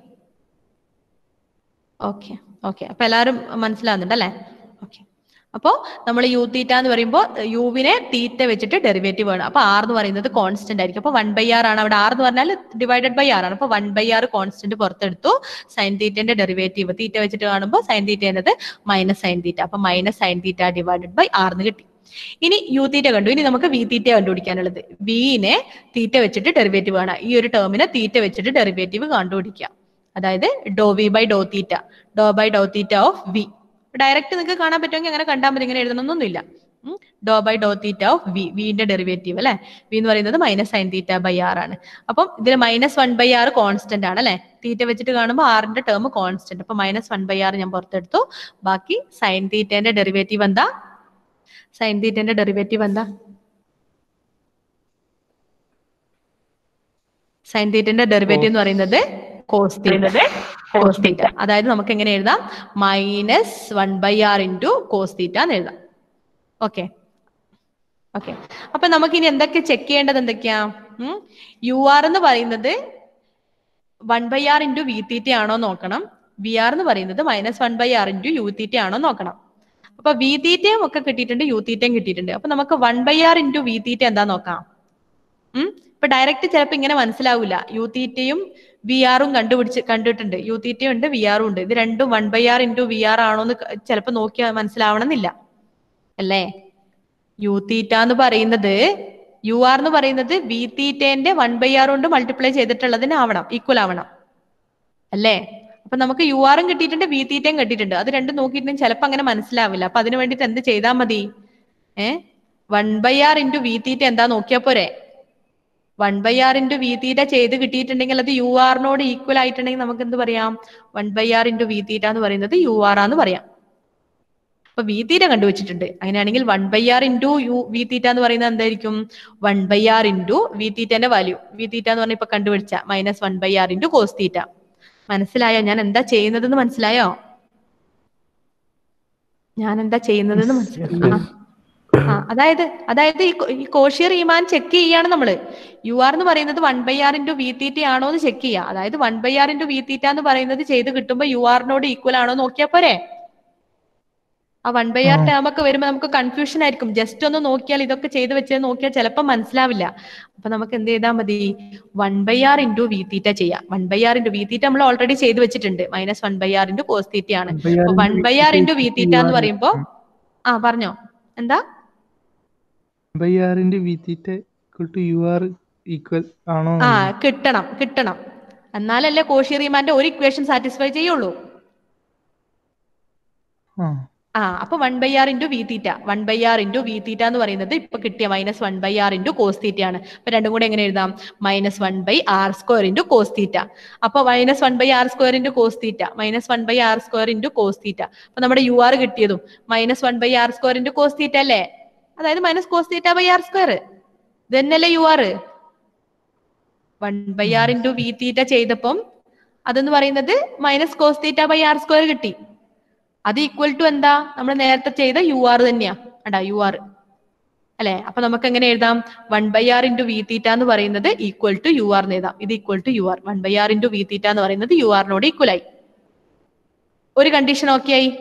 okay okay അപ്പൊ എല്ലാവരും മനസ്സിലാവുന്നുണ്ട് അല്ലേ ഓക്കെ അപ്പോ നമ്മൾ യു തീറ്റ എന്ന് പറയുമ്പോൾ യുവിനെ തീറ്റ വെച്ചിട്ട് ഡെറിവേറ്റീവ് ആണ് അപ്പൊ ആർ എന്ന് പറയുന്നത് കോൺസ്റ്റന്റ് ആയിരിക്കും അപ്പൊ വൺ ബൈ ആർ ആണ് അവിടെ ആർ എന്ന് പറഞ്ഞാൽ ഡിവൈഡഡ് ബൈ ആർ ആണ് അപ്പൊ വൺ ബൈ ആർ കോൺസ്റ്റന്റ് പുറത്തെടുത്തു സൈൻ തീറ്റന്റെ ഡെറിവേറ്റീവ് തീറ്റ വെച്ചിട്ട് കാണുമ്പോൾ സൈൻ തീറ്റ എന്നത് മൈനസ് സൈൻ തീറ്റ അപ്പൊ minus sine theta divided by R എന്ന് കിട്ടി ഇനി യു തീറ്റ കണ്ടു ഇനി നമുക്ക് വി തീറ്റ കണ്ടുപിടിക്കാനുള്ളത് വിനെ തീറ്റ വെച്ചിട്ട് ഡെറിവേറ്റീവ് ആണ് ഈ ഒരു ടേമിനെ തീറ്റ വെച്ചിട്ട് ഡെറിവേറ്റീവ് കണ്ടുപിടിക്കാം അതായത് doe V by doe theta doe by doe theta of V direct നിങ്ങൾക്ക് കാണാൻ പറ്റുമെങ്കിൽ അങ്ങനെ കണ്ടാൽ മതി ഇങ്ങനെ എഴുതണമെന്നൊന്നുമില്ല doe by doe theta of V വിന്റെ ഡെറിവേറ്റീവ് അല്ലെ വി എന്ന് പറയുന്നത് minus sine theta by R ആണ് അപ്പം ഇതിൽ minus one by R constant ആണ് അല്ലെ തീറ്റ വെച്ചിട്ട് കാണുമ്പോൾ ആറിന്റെ ടേം കോൺസ്റ്റന്റ് അപ്പൊ മൈനസ് വൺ ബൈ ആർ ഞാൻ പുറത്തെടുത്തു ബാക്കി സൈൻ തീറ്റന്റെ ഡെറിവേറ്റീവ് എന്താ സൈൻ തീറ്റന്റെ ഡെറിവേറ്റീവ് എന്താ സൈൻ തീറ്റന്റെ ഡെറിവേറ്റീവ് എന്ന് പറയുന്നത് കോസ് തീറ്റ കോസ് തീറ്റ അതായത് നമുക്ക് എങ്ങനെ എഴുതാം minus one by R into cos theta എന്ന് എഴുതാം ഓക്കെ ഓക്കെ അപ്പൊ നമുക്ക് ഇനി എന്തൊക്കെ ചെക്ക് ചെയ്യേണ്ടത് എന്തൊക്കെയാ യു ആർ എന്ന് പറയുന്നത് one by R into V theta ആണോ നോക്കണം വി ആർ എന്ന് പറയുന്നത് minus one by R into U theta ആണോ നോക്കണം അപ്പൊ വി തീറ്റയും ഒക്കെ കിട്ടിയിട്ടുണ്ട് യു തീറ്റയും കിട്ടിയിട്ടുണ്ട് അപ്പൊ നമുക്ക് one by R into V theta എന്താ നോക്കാം ഉം ഇപ്പൊ ഡയറക്റ്റ് ചിലപ്പോ ഇങ്ങനെ മനസ്സിലാവില്ല യു തീറ്റയും വി ആറും കണ്ടുപിടിച്ച് കണ്ടിട്ടുണ്ട് യു തീറ്റയും ഉണ്ട് വി ആറും ഉണ്ട് ഇത് രണ്ടും one by R into V R ആണോ എന്ന് ചിലപ്പോ നോക്കിയാൽ മനസ്സിലാവണമെന്നില്ല അല്ലേ യു തീറ്റ എന്ന് പറയുന്നത് യു ആർ എന്ന് പറയുന്നത് വി തീറ്റേന്റെ വൺ ബൈ ആർ കൊണ്ട് മൾട്ടിപ്ലൈ ചെയ്തിട്ടുള്ളതിന് ആവണം ഈക്വൽ ആവണം അല്ലേ അപ്പൊ നമുക്ക് യു ആറും കിട്ടിയിട്ടുണ്ട് വി തീറ്റയും കിട്ടിയിട്ടുണ്ട് അത് രണ്ടും നോക്കിയിട്ടുണ്ടെങ്കിൽ ചിലപ്പോൾ അങ്ങനെ മനസ്സിലാവില്ല അപ്പൊ അതിന് വേണ്ടിയിട്ട് എന്ത് ചെയ്താൽ മതി ഏ one by R into V theta എന്താ നോക്കിയാ പോരെ one by R into V theta ചെയ്ത് കിട്ടിയിട്ടുണ്ടെങ്കിൽ അത് യു ആറിനോട് ഈക്വൽ ആയിട്ടുണ്ടെങ്കിൽ നമുക്ക് എന്ത് പറയാം one by R into V theta എന്ന് പറയുന്നത് യു ആർ ആന്ന് പറയാം അപ്പൊ വി തീറ്റ കണ്ടുവച്ചിട്ടുണ്ട് അങ്ങനെയാണെങ്കിൽ one by R into u v theta എന്ന് പറയുന്നത് എന്തായിരിക്കും one by R into v തീറ്റന്റെ വാല്യൂ വി തീറ്റ എന്ന് പറഞ്ഞാൽ ഇപ്പൊ കണ്ടുപിടിച്ച minus one by R into cos theta മനസ്സിലായോ ഞാൻ എന്താ ചെയ്യുന്നതെന്ന് മനസ്സിലായോ ഞാൻ എന്താ ചെയ്യുന്നതെന്ന് മനസ്സിലായോ ആ അതായത് അതായത് ഈ കോ- ഈ കോഷ്യർ ഈമാൻ ചെക്ക് ചെയ്യാണ് നമ്മള് യു ആർ എന്ന് പറയുന്നത് one by R into V theta ആണോ എന്ന് ചെക്ക് ചെയ്യുക അതായത് one by R into V theta എന്ന് പറയുന്നത് ചെയ്ത് കിട്ടുമ്പോൾ യു ആറിനോട് ഈക്വൽ ആണോ നോക്കിയാ പോരെ ആ വൺ ബൈ ആർ ആ. ടേം ഒക്കെ വരുമ്പോൾ നമുക്ക് കൺഫ്യൂഷൻ ആയിരിക്കും ജസ്റ്റ് ഒന്ന് നോക്കിയാൽ ഇതൊക്കെ ചെയ്ത് വെച്ചത് നോക്കിയാൽ ചിലപ്പോൾ മനസ്സിലാവില്ല അപ്പൊ നമുക്ക് എന്ത് ചെയ്താൽ മതി one by R into V theta ചെയ്യാം one by R into V theta നമ്മൾ ഓൾറെഡി ചെയ്ത് വെച്ചിട്ടുണ്ട് minus one by R into cos theta ആണ് അപ്പൊ one by R into V theta എന്ന് പറയുമ്പോ ആ പറഞ്ഞോ എന്താ ബൈ ആറിന്റെ v theta equal to u r equal ആണോ ആ കിട്ടണം കിട്ടണം എന്നാലല്ലേ കോഷി റീമാന്റെ ഒരു ഇക്വേഷൻ സാറ്റിസ്ഫൈ ചെയ്യുള്ളൂ ആ ആ അപ്പൊ one by R into V theta one by R into V theta എന്ന് പറയുന്നത് ഇപ്പൊ കിട്ടിയ minus one by R into cos theta ആണ് അപ്പൊ രണ്ടും കൂടെ എങ്ങനെ എഴുതാം minus one by R square into cos theta അപ്പൊ minus one by R square into cos theta minus one by R square into cos theta അപ്പൊ നമ്മുടെ u r കിട്ടിയതും minus one by R square into cos തീറ്റ അല്ലേ അതായത് minus cos theta by R square ഇതന്നെയല്ലേ u r one by R into V theta ചെയ്തപ്പം അതെന്ന് പറയുന്നത് minus cos theta by R square കിട്ടി അത് ഈക്വൽ ടു എന്താ നമ്മൾ നേരത്തെ ചെയ്ത യു ആർ തന്നെയാ അടാ യു ആർ അല്ലെ അപ്പൊ നമുക്ക് എങ്ങനെ എഴുതാം one by R into V theta എന്ന് പറയുന്നത് ഈക്വൽ ടു യു ആർ എഴുതാം ഇത് equal to u r one by R into V theta എന്ന് പറയുന്നത് യു ആറിനോട് ഈക്വൽ ആയി ഒരു കണ്ടീഷൻ ഓക്കെ ആയി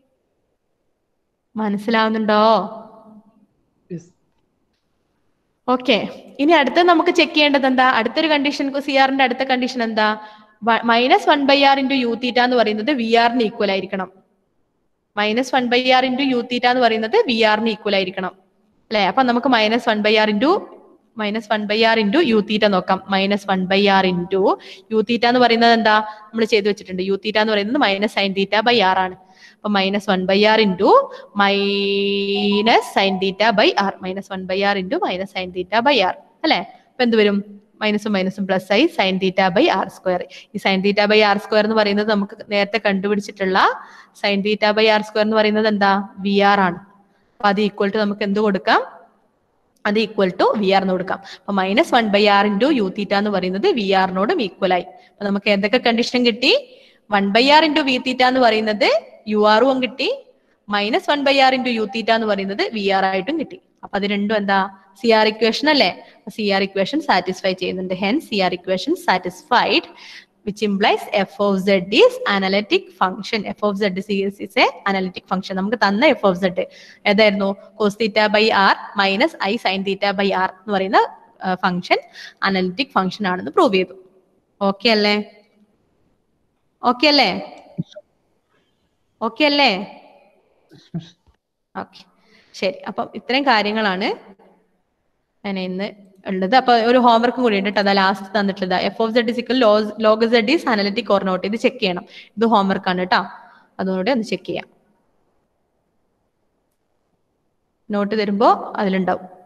മനസ്സിലാവുന്നുണ്ടോ Yes. ഓക്കെ ഇനി അടുത്ത നമുക്ക് ചെക്ക് ചെയ്യേണ്ടത് എന്താ അടുത്തൊരു കണ്ടീഷൻ സി ആറിന്റെ അടുത്ത കണ്ടീഷൻ എന്താ minus one by R into U theta എന്ന് പറയുന്നത് വി ആറിന് ഈക്വൽ ആയിരിക്കണം minus one by R into U theta എന്ന് പറയുന്നത് വി ആറിന് ഈക്വൽ ആയിരിക്കണം അല്ലെ അപ്പൊ നമുക്ക് minus one by R into minus one by R into U theta നോക്കാം minus one by R into U theta എന്ന് പറയുന്നത് എന്താ നമ്മൾ ചെയ്തു വെച്ചിട്ടുണ്ട് യു തീറ്റ എന്ന് പറയുന്നത് minus sine theta by R ആണ് അപ്പൊ minus one by R into minus sine theta by R minus one by R into minus sine theta by r അല്ലെ അപ്പൊ എന്ത് വരും മൈനസും മൈനസും പ്ലസ് ആയി sine theta by R square ഈ sine theta by R square എന്ന് പറയുന്നത് നമുക്ക് നേരത്തെ കണ്ടുപിടിച്ചിട്ടുള്ള sine theta by R square എന്ന് പറയുന്നത് എന്താ വി ആർ ആണ് അപ്പൊ അത് ഈക്വൽ ടു നമുക്ക് എന്ത് കൊടുക്കാം അത് ഈക്വൽ ടു വി ആറിന് കൊടുക്കാം അപ്പൊ minus one by R into U theta എന്ന് പറയുന്നത് വി ആറിനോടും ഈക്വൽ ആയി അപ്പൊ നമുക്ക് എന്തൊക്കെ കണ്ടീഷൻ കിട്ടി one by R into V theta എന്ന് പറയുന്നത് യു ആറും കിട്ടി minus one by R into U theta എന്ന് പറയുന്നത് വി ആർ ആയിട്ടും കിട്ടി അപ്പൊ അത് രണ്ടും എന്താ സി ആർ ഇക്വേഷൻ അല്ലേ സി ആർ ഇക്വേഷൻ സാറ്റിസ്ഫൈ ചെയ്യുന്നുണ്ട് hence C R equation satisfied which implies f of z is analytic function f of z is, is a analytic function നമുക്ക് തന്ന f of z ഏതായിരുന്നു cos theta by r minus i sine theta by R എന്ന് പറയുന്ന function analytic function ആണെന്ന് prove ചെയ്തു okay അല്ലേ okay അല്ലേ okay അല്ലേ ഓക്കെ ശരി അപ്പം ഇത്രയും കാര്യങ്ങളാണ് ഞാൻ ഇന്ന് ഉള്ളത് അപ്പൊ ഒരു ഹോംവർക്കും കൂടി ഉണ്ട് കേട്ടോ അതാ ലാസ്റ്റ് തന്നിട്ടുള്ളത് f of z is equal log z is analytic or not ഇത് ചെക്ക് ചെയ്യണം ഇത് ഹോംവർക്ക് ആണ് കേട്ടോ അതുകൊണ്ട് ഒന്ന് ചെക്ക് ചെയ്യാം നോട്ട് തരുമ്പോ അതിലുണ്ടാവും